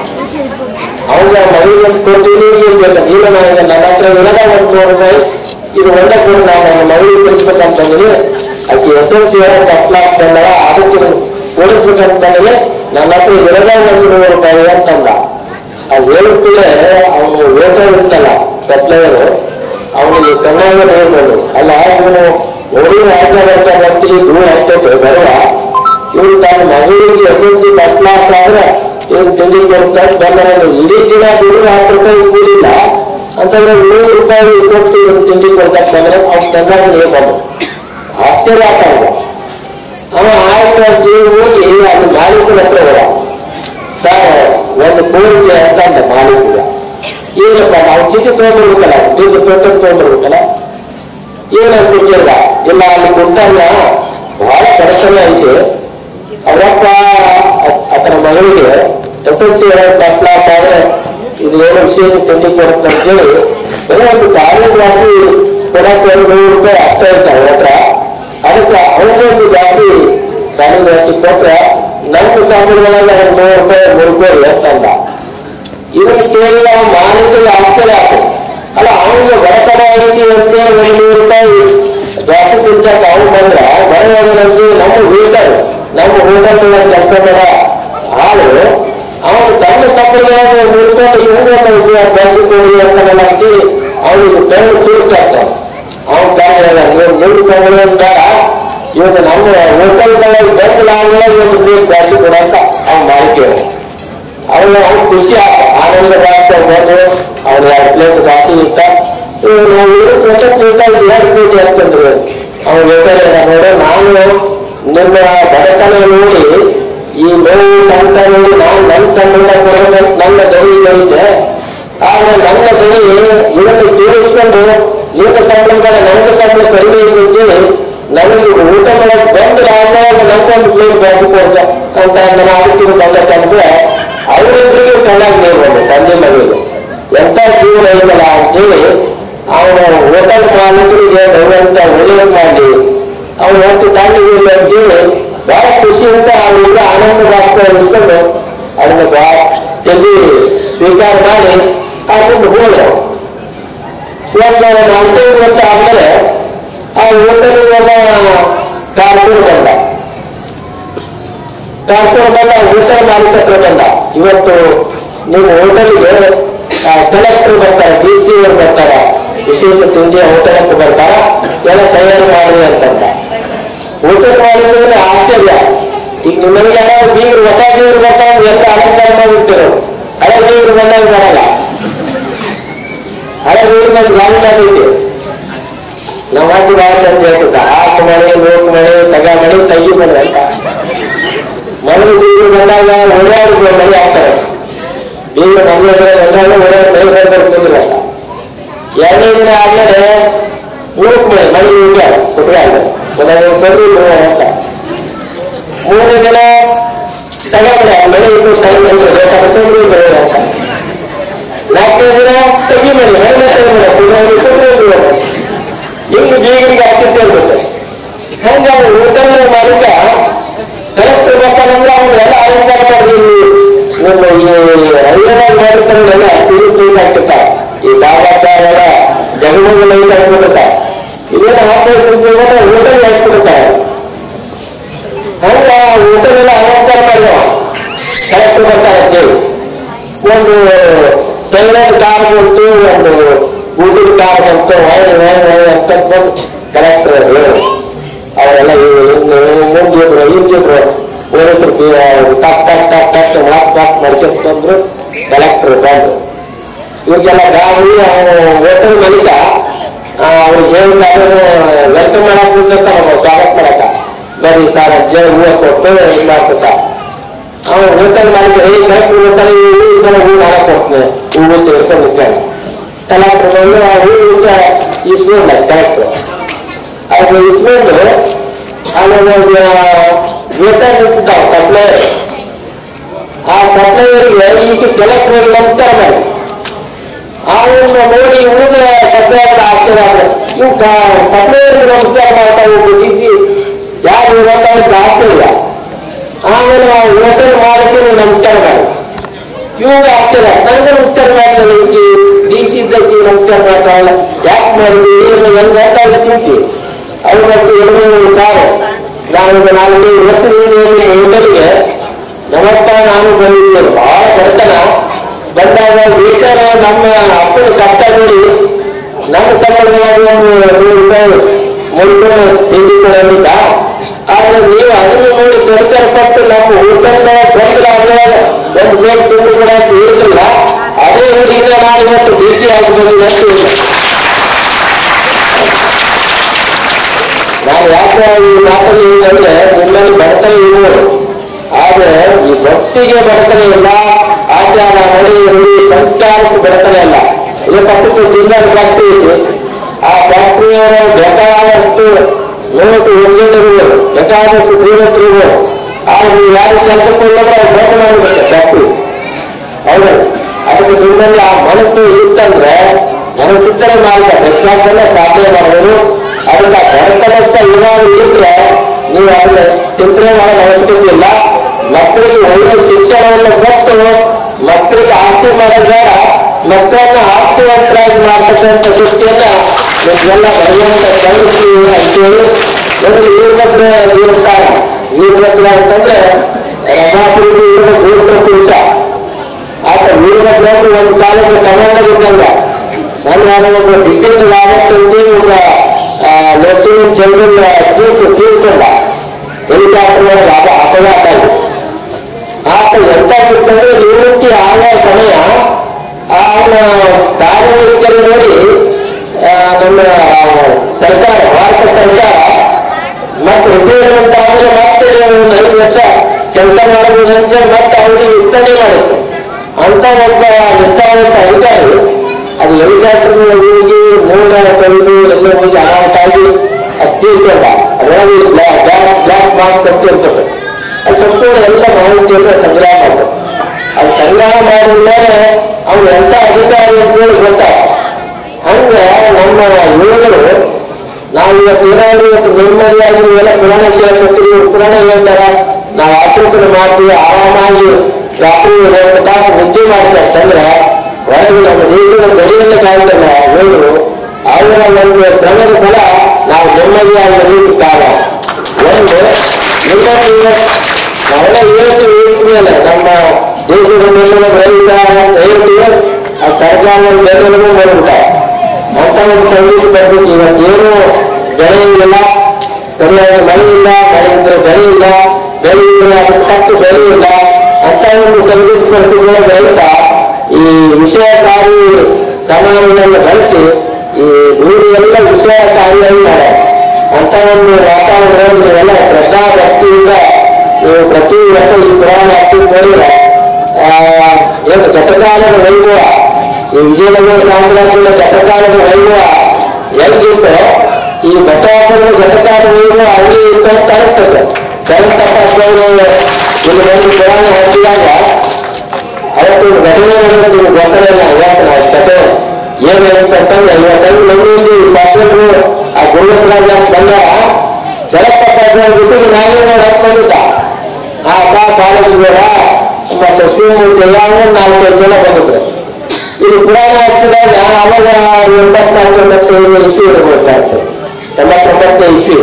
ಅವ್ನ ಮಗಳಿಗೆ ಅಂತ ಕೊಡ್ತೀವಿ ನಿಮಗೆ ಏನ್ ಬೇಕು ನೀನು ನಾನು ನನ್ನ ಹತ್ರ ಇರೋದ ಒಂದು ನೂರು ರೂಪಾಯಿ ಇದು ಒಂದೇ ಕೊಡು ನಾನು ನನ್ನ ಮಗಳಿಗೆ ಕಳಿಸ್ಬೇಕಂತಂದ್ರೆ ಆಕೆ S L C first class ಬಂದಳ ಅದಕ್ಕೆ ಓಡಿಸ್ಬೇಕಂತಂದ್ರೆ ನನ್ನ ಹತ್ರ ಇರೋದ ಒಂದು ನೂರು ರೂಪಾಯಿ ಅಂತಂದ ಅದು ಹೇಳಿದ ಕೂಡಲೇ ಅವನು ವೇಟರ್ ಇರ್ತಲ್ಲ ಸಪ್ಲೈಯರು ಅವನಿಗೆ ಕಣ್ಣಾಗ ನೋಡ್ಬೋದು ಅಲ್ಲ ಇವನು ನೋಡಿ ಆಯ್ಕೆ ಬರ್ತಾ ಬರ್ತೀವಿ ದೂರ ಆಗ್ತೈತೆ ಬರುವ ಇವ್ರು ತನ್ನ ಮಗಳಿಗೆ S L C first class ಆದ್ರೆ ಇವ್ರು ತಿಂಡಿ ಕೊಡ್ತಾರೆ ಬಂದ್ರೆ ಇಡೀ ದಿನ ದುಡ್ಡು ಹತ್ತು ರೂಪಾಯಿ ಕೂಲಿಲ್ಲ ಅಂತಂದ್ರೆ ನೂರು ರೂಪಾಯಿ ಕೊಟ್ಟು ಇವ್ರು ತಿಂಡಿ ಕೊಡ್ಸಕ್ ಬಂದ್ರೆ ಅವ್ನು ಚೆನ್ನಾಗಿ ನೀವು ಬಂದು ಆಶ್ಚರ್ಯ ಆಗ್ತಾ ಇಲ್ಲ ಅವ ಆಯ್ತು ಅಂತ ಹೇಳಿ ಹೋಗಿ ಅದು ಮಾಲೀಕನ ಹತ್ರ ಹೋದ ಸರ್ ಒಂದು ಕೋರಿಕೆ ಅಂತ ಅಂದ ಮಾಲೀಕ ಏನಪ್ಪ ನಾವು ಚೀಟಿ ತಗೊಂಡ್ಬರ್ಬೇಕಲ್ಲ ದುಡ್ಡು ಪೇಪರ್ ತಗೊಂಡ್ಬರ್ಬೇಕಲ್ಲ ಏನಂತ ಕೇಳ್ದ ಇಲ್ಲ ಅಲ್ಲಿ ಕೊಟ್ಟಾಗ ಬಹಳ ಕಷ್ಟನ ಐತಿ ಅವರಪ್ಪ ಆತನ ಮಗಳಿಗೆ S L C first class ಆದ್ರೆ ಇದು ಏನೋ ವಿಶೇಷ ತಿಂಡಿ ಕೊಡುತ್ತೆ ಅಂತ ಹೇಳಿ ಏನೋ ಒಂದು ಕಾಲೇಜ್ ವಾಸಿ ಕೊಡಕ್ಕೆ ಒಂದು ನೂರು ರೂಪಾಯಿ ಆಗ್ತಾ ಇತ್ತು ಅವ್ರ ಹತ್ರ ಅದಕ್ಕೆ ಅವನಿಗೆ ಜಾಸ್ತಿ ಕಾಲೇಜ್ ವಾಸಿ ಕೊಟ್ರೆ ನನ್ನ ಸಾಮಾನುಗಳೆಲ್ಲ ಒಂದು ನೂರು ರೂಪಾಯಿ ಮುಡ್ಕೊಳ್ಳಿ ಅಂತಂದ ಇದನ್ನು ಕೇಳಿ ನಾವು ಮಾಲೀಕರಿಗೆ ಆಶ್ಚರ್ಯ ಆಯ್ತು ಅಲ್ಲ ಅವನಿಗೆ ಬಡತನ ಐತಿ ಅಂತ ಒಂದು ನೂರು ರೂಪಾಯಿ ಜಾಸ್ತಿ ತಿನ್ಸಕ್ಕೆ ಅವ್ನು ಬಂದ್ರೆ ಬರೋದಂದ್ರೆ ನಮ್ಮ ಹೋಟೆಲ್ ನಮ್ಮ ಹೋಟೆಲ್ ಕೆಲಸ ಮಾಡೋ ಆಳು ಅವನು ತನ್ನ ಸಂಪ್ರದಾಯ ಉಳಿಸ್ಕೊಂಡು ಇವ್ರಿಗೆ ಜಾಸ್ತಿ ಕೊಡಿ ಅಂತಾನೆಲ್ಲ ಹಾಕಿ ಅವನಿಗೆ ಬೆನ್ನು ಚೂಸ್ತಾ ಇರ್ತಾನೆ ಅವನು ಕಾರಣ ನೀವು ಮೂರು ಸಂಪ್ರದಾಯ ಬೇಡ ಇವಾಗ ನಮ್ಮ ಹೋಟೆಲ್ಗಳಲ್ಲಿ ಬೆನ್ನು ಲಾಭ ಒಂದು ಪ್ಲೇಟ್ ಜಾಸ್ತಿ ಕೊಡ ಅಂತ ಅವ್ನು ಮಾಲಿಕೆ ಅವನು ಅವ್ನು ಖುಷಿ ಆತ ಆನಂದ ಬಂದು ಅವ್ನು ಎರಡು ಪ್ಲೇಟ್ ಜಾಸ್ತಿ ಇಷ್ಟ ಇವ್ರು ನಾವು ಇರೋ ಪ್ಲೇಟ್ ಎರಡು ಪ್ಲೇಟ್ ಹಾಕ್ಕೊಂಡ್ರು ಅವ್ನು ಹೇಳ್ತಾರೆ ನೋಡು ನಾನು ನಿಮ್ಮ ಬಡತನ ನೋಡಿ ಈ ನೋವು ಸಂತ ನೋಡಿ ನಾನು ನನ್ನ ಸಂಬಳ ಕೊಡಬೇಕು ನನ್ನ ದನಿ ಹೇಳಿದ್ದೆ ಆದ್ರೆ ನನ್ನ ದನಿ ಇವತ್ತು ತೋರಿಸ್ಕೊಂಡು ನಿಮ್ಮ ಸಂಬಳದ ನನ್ನ ಸಂಬಳ ಕಡಿಮೆ ಇದೆ ಅಂತೇಳಿ ನನಗೆ ಊಟ ಮಾಡಕ್ ಬಂದು ಆದಾಗ ನಂಗೊಂದು ಪ್ಲೇಟ್ ಜಾಸ್ತಿ ಕೊಡ್ಸ ಅಂತ ನಾನು ಅದಕ್ಕೆ ಬಂದಕ್ಕಂದ್ರೆ ಅವರಿಬ್ಬರಿಗೂ ಚೆನ್ನಾಗಿ ನೀಡ್ಬೋದು ತಂದೆ ಮಗಳಿಗೆ ಎಂತ ಜೀವನ ಐತಲ್ಲ ಅಂತೇಳಿ ಅವನು ಹೋಟೆಲ್ ಮಾಲೀಕರಿಗೆ ಭಗವಂತ ಒಳ್ಳೆಯ ಮಾಡಿ ಅವನು ಹೊತ್ತು ತಾಂಡಿಗೆ ಅಂತೇಳಿ ಬಹಳ ಖುಷಿಯಿಂದ ಅವರಿಂದ ಆನಂದ ಭಾಸ್ಕರಿಸ್ಕೊಂಡು ಅದನ್ನ ಬಹಳ ತೆಗಿ ಸ್ವೀಕಾರ ಮಾಡಿ ಅದನ್ನು ಹೋದ ಒಂದು ನಾಲ್ಕೈದು ವರ್ಷ ಆದ್ಮೇಲೆ ಆ ಹೋಟೆಲ್ ಒಬ್ಬ ಕಾರ್ಪೂರ್ ಬಂದ ಕಾರ್ಪೂರ್ ಬಂದ ಹೋಟೆಲ್ ಮಾಲೀಕ ಹತ್ರ ಬಂದ ಇವತ್ತು ನಿಮ್ಮ ಹೋಟೆಲ್ಗೆ ಕಲೆಕ್ಟರ್ ಬರ್ತಾರೆ ಡಿ ಸಿ ಅವರು ಬರ್ತಾರ ವಿಶೇಷ ತಿಂಡಿ ಹೋಟೆಲಕ್ಕೆ ಬರ್ತಾರ ಎಲ್ಲ ತಯಾರು ಮಾಡಿ ಅಂತಂದ ಹೋಟೆಲ್ ಮಾಡಿದ್ರೆ ಆಶ್ಚರ್ಯ ಈಗ ನಿಮ್ಮಲ್ಲಿ ಯಾರು ಬೀಗರು ಹೊಸ ಬೀಗರು ಬರ್ತಾವ ಎಲ್ಲ ಅಲಂಕಾರ ಮಾಡಿರ್ತೀರೋ ಹಳೆ ಬೀಗರು ಬಂದಾಗ ಬರಲ್ಲ ಹಳೆ ಬೀಗರು ಬಂದು ಗಾಳಿ ಆಗೈತಿ ನಮ್ಮ ಆಚೆ ಭಾಳ ಚಂದ ಹೇಳ್ತಿದ್ದ ಆಕು ಮಳೆ ಲೋಕ ಮಳೆ ತಗ ಮಳೆ ತಗ್ಗಿ ಮಳೆ ಅಂತ ಮಳೆ ಬೀಗರು ಬಂದಾಗ ಓಡಾಡಿ ಮಳೆ ಆಗ್ತಾರೆ ಈಗ ನಮಗೆ ಎಲ್ಲರೂ ಒಳ್ಳೆ ಕೈ ಬರ್ತಿಲ್ಲ ಎರಡನೇ ದಿನ ಆದ್ಮೇಲೆ ಮೂರಕ್ಕೆ ಮಳೆ ಮಳೆ ಇಲ್ಲ ಕುಟ್ರಾಗ ಒಂದೊಂದು ಸರಿ ಅಂತ ಮೂರನೇ ದಿನ ತಗೊಂಡ್ರೆ ಮಳೆ ಇದ್ದು ಸ್ಥಳ ಬೇಕಾದ್ರೆ ಬೆಳೆ ಅಂತ ನಾಲ್ಕನೇ ದಿನ ತೆಗಿ ಮೇಲೆ ಮಳೆ ತೆಗಿ ಮೇಲೆ ಕುಟ್ರಾಗ ಇನ್ನು ಬೀಗರಿಗೆ ಆಸಕ್ತಿ ಇರುತ್ತೆ ಹಂಗ ಉಳಿದನ್ನ ಮಾಡಿದ ಕರೆಕ್ಟ್ ಇರ್ಬೇಕಂದ್ರೆ ಅವ್ನು ಎಲ್ಲ ಅಲಂಕಾರ ಮಾಡಿ ನಮ್ಮ ಈ ಹಳ್ಳಿಯಾಗ ಮಾಡಿರ್ತಾರಲ್ಲ ಸೀರಿಯಸ್ ಲೈಟ್ ಆಗ್ತಿರ್ತಾವ ಈ ಬಾಬಾಚಾರ ಜಗಮಗ ಲೈಟ್ ಆಗ್ಬಿಡ್ತಾವ ಇವೆಲ್ಲ ಹಾಕಿದ್ರೆ ಊಟಲ್ಲಿ ಹಾಕ್ಬಿಡ್ತಾರೆ ಹಂಗ ಊಟನೆಲ್ಲ ಅಲಂಕಾರ ಮಾಡಿದವ ಕರೆಕ್ಟ್ ಬರ್ತಾರೆ ಅಂತೇಳಿ ಒಂದು ಸೈಲೆಂಟ್ ಕಾರ್ ಬಂತು ಒಂದು ಊಟದ ಕಾರ್ ಬಂತು ವೈರ್ ವೈರ್ ವೈರ್ ಅಂತ ಬಂದು ಕರೆಕ್ಟ್ ಹೇಳು ಅವರೆಲ್ಲ ಮುಂದಿಬ್ರು ಹಿಂದಿಬ್ರು ಪೊಲೀಸರು ಟಕ್ ಟಕ್ ಟಕ್ ಟಕ್ ವಾಕ್ ವಾಕ್ ಮಾಡ್ಕೊಂಡ್ ಬಂದ್ರು ಕಲೆಕ್ಟರ್ ಬಂದ್ರು ಇವ್ರಿಗೆಲ್ಲ ಗಾಳಿ ಅವನು ಹೋಟೆಲ್ ಮಲಿಕ ಅವ್ರಿಗೆ ಹೇಳಿದಾಗ ವೆಲ್ಕಮ್ ಮಾಡಕ್ ಬಿಡ್ತಾರ ಸ್ವಾಗತ ಮಾಡಕ ಬರೀ ಸರ್ ಅಜ್ಜ ಹೂವ ಕೊಟ್ಟು ಇದು ಮಾಡ್ತಿದ್ದ ಅವನು ಹೋಟೆಲ್ ಮಾಡಿದ್ರೆ ಏ ಕಲೆಕ್ಟರ್ ಹೋಗ್ತಾರೆ ಈ ಸಲ ಹೂ ಮಾಡಕ್ ಹೋಗ್ತದೆ ಹೂವು ಸೇರ್ಕೊಂಡು ನಿಂತ್ಕೊಂಡು ಕಲೆಕ್ಟರ್ ಬಂದು ಆ ಹೂ ಇಸ್ಕೊಂಡ ಕಲೆಕ್ಟರ್ ಅವ್ರು ಇಸ್ಕೊಂಡು ಆಮೇಲೆ ವೇತನ ಇರ್ತಿದ್ದಾವ ಸಪ್ಲೈಯರ್ ಆ ಸಪ್ಲೈಯರ್ಗೆ ಈಗ ಕಲೆಕ್ಟರ್ ನಮಸ್ಕಾರ ಮಾಡಿ ಅವನ್ನ ನೋಡಿ ಉಳಿದ ಸಪ್ಲೈಯರ್ ಆಶ್ಚರ್ಯ ಆದ್ರೆ ಇವ್ ಸಪ್ಲೈಯರ್ ನಮಸ್ಕಾರ ಮಾಡ್ತಾ ಹೋಗಿ ಈಸಿ ಯಾರು ಇರೋದು ಆಶ್ಚರ್ಯ ಆಮೇಲೆ ನಾವು ಹೋಟೆಲ್ ಮಾಲೀಕರು ನಮಸ್ಕಾರ ಮಾಡಿ ಇವಾಗ ಆಶ್ಚರ್ಯ ನಂಗೆ ನಮಸ್ಕಾರ ಮಾಡ್ತಾರೆ ಈಗ ಡಿ ಸಿ ಇದ್ದಕ್ಕೆ ನಮಸ್ಕಾರ ಮಾಡ್ತಾವಲ್ಲ ಯಾಕೆ ಮಾಡಿದ್ವಿ ಏನು ಹೆಂಗ್ ಮಾಡ್ತಾ ಇಲ್ಲ ಚಿಂತೆ ಅವ್ರ ಬಗ್ಗೆ ಎರಡು ಸಾವಿರ ನಾನು ಒಂದು ನಾಲ್ಕೈದು ವರ್ಷ ಹೋಟೆಲ್ಗೆ ನಮ್ಮಪ್ಪ ನಾನು ಬಂದಿದ್ದೇನೆ ಬಹಳ ಬಡತನ ಬಂದಾಗ ಬೇಕಾದ ನಮ್ಮ ಅಪ್ಪನ ಕಷ್ಟ ನೋಡಿ ನಮ್ಮ ಸಂಬಳವಾಗಿ ಒಂದು ನೂರು ರೂಪಾಯಿ ಮುಳ್ಳು ತಿಂಡಿ ಕೊಡಲಿಲ್ಲ ಆದ್ರೆ ನೀವು ಅದನ್ನು ನೋಡಿ ಸರ್ಕಾರ ಪಟ್ಟು ನಮ್ಮ ಊಟದ ಗೊಂದಲ ಆಗುವಾಗ ಒಂದು ಬೇಗ ತಿಂಡಿ ಕೊಡಕ್ಕೆ ಇರಲಿಲ್ಲ ಅದೇ ನೋಡಿ ಈಗ ನಾನು ಇವತ್ತು ಬಿಸಿ ಆಗಿರೋದು ಎಷ್ಟು ನಾನು ಯಾಕೆ ಈ ಮಾತಲ್ಲಿ ಅಂದ್ರೆ ನಿಮ್ಮಲ್ಲಿ ಬಡತನ ಇರುವುದು ಆದ್ರೆ ಈ ಭಕ್ತಿಗೆ ಬಡತನ ಇಲ್ಲ ಆಚಾರ ನಡೆ ನುಡಿ ಸಂಸ್ಕಾರಕ್ಕೆ ಬಡತನ ಇಲ್ಲ ಇದು ಪಕ್ಕಕ್ಕೆ ಜಿಲ್ಲಾ ಫ್ಯಾಕ್ಟ್ರಿ ಇದೆ ಆ ಫ್ಯಾಕ್ಟ್ರಿಯವರು ಬೇಕಾದಷ್ಟು ನೋಟು ಎಂಜಿನಿಯರ್ಗಳು ಬೇಕಾದಷ್ಟು ಶ್ರೀಮಂತರುಗಳು ಆದ್ರೆ ಯಾರು ಕೆಲಸಕ್ಕೆ ಹೋಗೋದು ಅವ್ರು ಮೋಸ ಮಾಡಬೇಕು ಫ್ಯಾಕ್ಟ್ರಿ ಹೌದು ಅದಕ್ಕೆ ನಿಮ್ಮಲ್ಲಿ ಆ ಮನಸ್ಸು ಇತ್ತಂದ್ರೆ ಮನಸ್ಸಿದ್ದರೆ ಮಾರ್ಗ ಹೆಚ್ಚಾಗಲ್ಲ ಸಾಧನೆ ಮಾಡಬಹುದು ಅದಕ್ಕೆ ಆ ಬಡತನಕ್ಕ ಏನಾದ್ರು ಇದ್ರೆ ನೀವು ಅದನ್ನ ಚಿಂತನೆ ಮಾಡೋ ಅವಶ್ಯಕತೆ ಇಲ್ಲ ಮಕ್ಕಳಿಗೆ ಒಳ್ಳೆ ಶಿಕ್ಷಣವನ್ನು ಕೊಟ್ಟು ಮಕ್ಕಳಿಗೆ ಆಸ್ತಿ ಮಾಡೋದು ಬೇಡ ಮಕ್ಕಳನ್ನ ಆಸ್ತಿವಂತರಾಗಿ ಮಾಡ್ತಕ್ಕಂಥ ದೃಷ್ಟಿಯನ್ನ ನಿಮ್ಗೆಲ್ಲ ಬರೆಯುವಂತ ಕಲಿಸಿ ಅಂತೇಳಿ ಒಂದು ವೀರಭದ್ರ ದೇವಸ್ಥಾನ ವೀರಭದ್ರ ಅಂತಂದ್ರೆ ರಮಾಪುರಿ ಗೋತ್ರ ಪುರುಷ ಆತ ವೀರಭದ್ರ ಒಂದು ಕಾಲದ ಕರ್ನಾಟಕದಲ್ಲ ನಾನು ನಾನು ಒಬ್ಬ ಡಿಗ್ರಿ ಆಗುತ್ತೆ ಒಬ್ಬ ಲೆಫ್ಟಿನೆಂಟ್ ಜನರಲ್ ಚೀಫ್ ತೀರ್ಕೊಂಡ ಹೆಲಿಕಾಪ್ಟರ್ ಒಳಗೆ ಅಪ ಅಪಘಾತ ಆಗಿದೆ ಆತ ಎಂತ ಬಿಟ್ಟಂದ್ರೆ ನಿವೃತ್ತಿ ಆಗುವ ಸಮಯ ಅವನ ಕಾರ್ಯವೈಖರಿ ನೋಡಿ ಆ, ನಮ್ಮ ಸರ್ಕಾರ ಭಾರತ ಸರ್ಕಾರ ಮತ್ತೆ ರಿಟೈರ್ಮೆಂಟ್ ಆದ್ರೆ ಮತ್ತೆ ಒಂದು ಐದು ವರ್ಷ ಕೆಲಸ ಮಾಡಬಹುದು ಅಂತ ಹೇಳಿ ಮತ್ತೆ ಅವರಿಗೆ ವಿಸ್ತರಣೆ ಮಾಡಿತ್ತು ಅಂತ ಒಬ್ಬ ನಿಷ್ಠಾವಂತ ಅಧಿಕಾರಿ ಅದು ಹೆಲಿಕಾಪ್ಟರ್ ಹೋಗಿ ಮೂಲ ಕರೆದು ಎಲ್ಲ ಹೋಗಿ ಅನಾಹುತಾಗಿ ಅದು ತೀರ್ಕೊಂಡ ಅದರಲ್ಲಿ ಬ್ಲಾಕ್ ಬ್ಲಾಕ್ ಮಾರ್ಕ್ಸ್ ಅಂತ ಇರ್ತದೆ ಅದು ಸಂಪೂರ್ಣ ಎಲ್ಲ ಮಾಹಿತಿಯನ್ನು ಸಂಗ್ರಹ ಮಾಡ್ತಾರೆ ಅದು ಸಂಗ್ರಹ ಮಾಡಿದ ಮೇಲೆ ಅವ್ನು ಎಂತ ಅಧಿಕಾರಿ ಅಂತ ಹೇಳಿ ಗೊತ್ತಾಗ ಹಂಗ ನಮ್ಮ ಯುವಕರು ನಾವು ಇವತ್ತು ಏನಾದ್ರು ಇವತ್ತು ನೆಮ್ಮದಿಯಾಗಿ ಇವೆಲ್ಲ ಪುರಾಣ ಕೇಳ್ಕೊತೀವಿ ಇವ್ರು ಪುರಾಣ ಹೇಳ್ತಾರ ನಾವು ಆಸೂಚನೆ ಮಾಡ್ತೀವಿ ಆರಾಮಾಗಿ ರಾತ್ರಿ ಎರಡು ತಾಸು ನಿದ್ದೆ ಮಾಡ್ತಾರೆ ಅಂದ್ರೆ ಒಳಗೆ ನಮ್ಮ ದೇಶದ ಗಡಿಯನ್ನು ಕಾಯ್ತಲ್ಲ ಯುವಕರು ಅವರ ಒಂದು ಶ್ರಮದ ಫಲ ನಾವು ನೆಮ್ಮದಿಯಾಗಿ ಬರೀಲಿಕ್ಕೆ ಕಾರಣ ಒಂದು ಇನ್ನೊಂದು ನಾವೆಲ್ಲ ಹೇಳ್ತೀವಿ ಹೇಳ್ತೀವಲ್ಲ ನಮ್ಮ ದೇಶದ ಮೇಲೆ ಬೆಳೆದ ಅಂತ ಹೇಳ್ತೀವಿ ಆ ಸರ್ಕಾರದ ಬೆಳೆಗಳನ್ನು ಮಾಡ್ಬಿಟ್ಟಾರೆ ಅಂತ ಒಂದು ಸಂಗೀತ ಪದ್ಧತಿ ಇವತ್ತೇನು ಬೆಳೆ ಇಲ್ಲ ಸರಿಯಾಗಿ ಮಳೆ ಇಲ್ಲ ಮಳೆ ಇದ್ರೆ ಬೆಳೆ ಇಲ್ಲ ಬೆಳೆ ಇದ್ರೆ ಅದಕ್ಕಷ್ಟು ಬೆಳೆ ಇಲ್ಲ ಅಂತ ಒಂದು ಸಂಗೀತ ಪದ್ಧತಿಗಳ ಬೆಳೀತಾ ಈ ವಿಷಯಕಾರಿ ಸಮಾನಗಳನ್ನು ಬಳಸಿ ಈ ಊರು ಎಲ್ಲ ವಿಷಯಕಾರಿಯಾಗಿ ಮಾಡ್ಯಾರ ಅಂತ ಒಂದು ವಾತಾವರಣ ನೀವೆಲ್ಲ ಶ್ರದ್ಧಾ ಭಕ್ತಿಯಿಂದ ನೀವು ಪ್ರತಿ ವರ್ಷ ಈ ಪುರಾಣ ಹಾಕಿ ನೋಡಿದ್ರೆ ಆ, ಏನು ಘಟಕಾಲದ ವೈಭವ ಈ ವಿಜಯನಗರ ಸಾಮ್ರಾಜ್ಯದ ಘಟಕಾಲದ ವೈಭವ ಹೆಂಗಿತ್ತು ಈ ಬಸವಾಪುರದ ಘಟಕಾಲ ವೈಭವ ಅಲ್ಲಿ ಇತ್ತು ಅಂತ ಅನಿಸ್ತದೆ ಚರಂತಪ್ಪಾಚಾರ್ಯರು ಇಲ್ಲಿ ಬಂದು ಪುರಾಣ ಹಚ್ಚಿದಾಗ ಅವತ್ತು ಒಂದು ಘಟನೆ ನಡೆದ ನೀವು ಗೊತ್ತಿರಲ್ಲ ಇವತ್ತು ನಾವು ಕಥೆ ಏನು ಅಂತಂದ್ರೆ ಇವತ್ತಲ್ಲಿ ಮಂದಿಯಲ್ಲಿ ಪಾತ್ರರು ಆ ಗುರುಸರಾಜ ಅಂತ ಬಂದಾಗ ಜಲಪ್ರಪಾತ ಬಿಟ್ಟು ನಾಗೇಂದ್ರ ಹಾಕೊಂಡಿದ್ದ ಆ ಅಪ್ಪ ಕಾಲೇಜುಗಳ ಮತ್ತೆ ಶಿವಮೂರ್ತಿ ಎಲ್ಲಾರು ನಾಲ್ಕೈದು ಜನ ಬಂದಿದ್ರು ಇದು ಪುರಾಣ ಹಚ್ಚಿದಾಗ ಅವಾಗ ಎಂಬತ್ನಾಲ್ಕು ಎಂಬತ್ತೈದು ಇಸ್ವಿ ಇರ್ಬೋದಾ ಎಂಬತ್ತೊಂಬತ್ತನೇ ಇಸ್ವಿ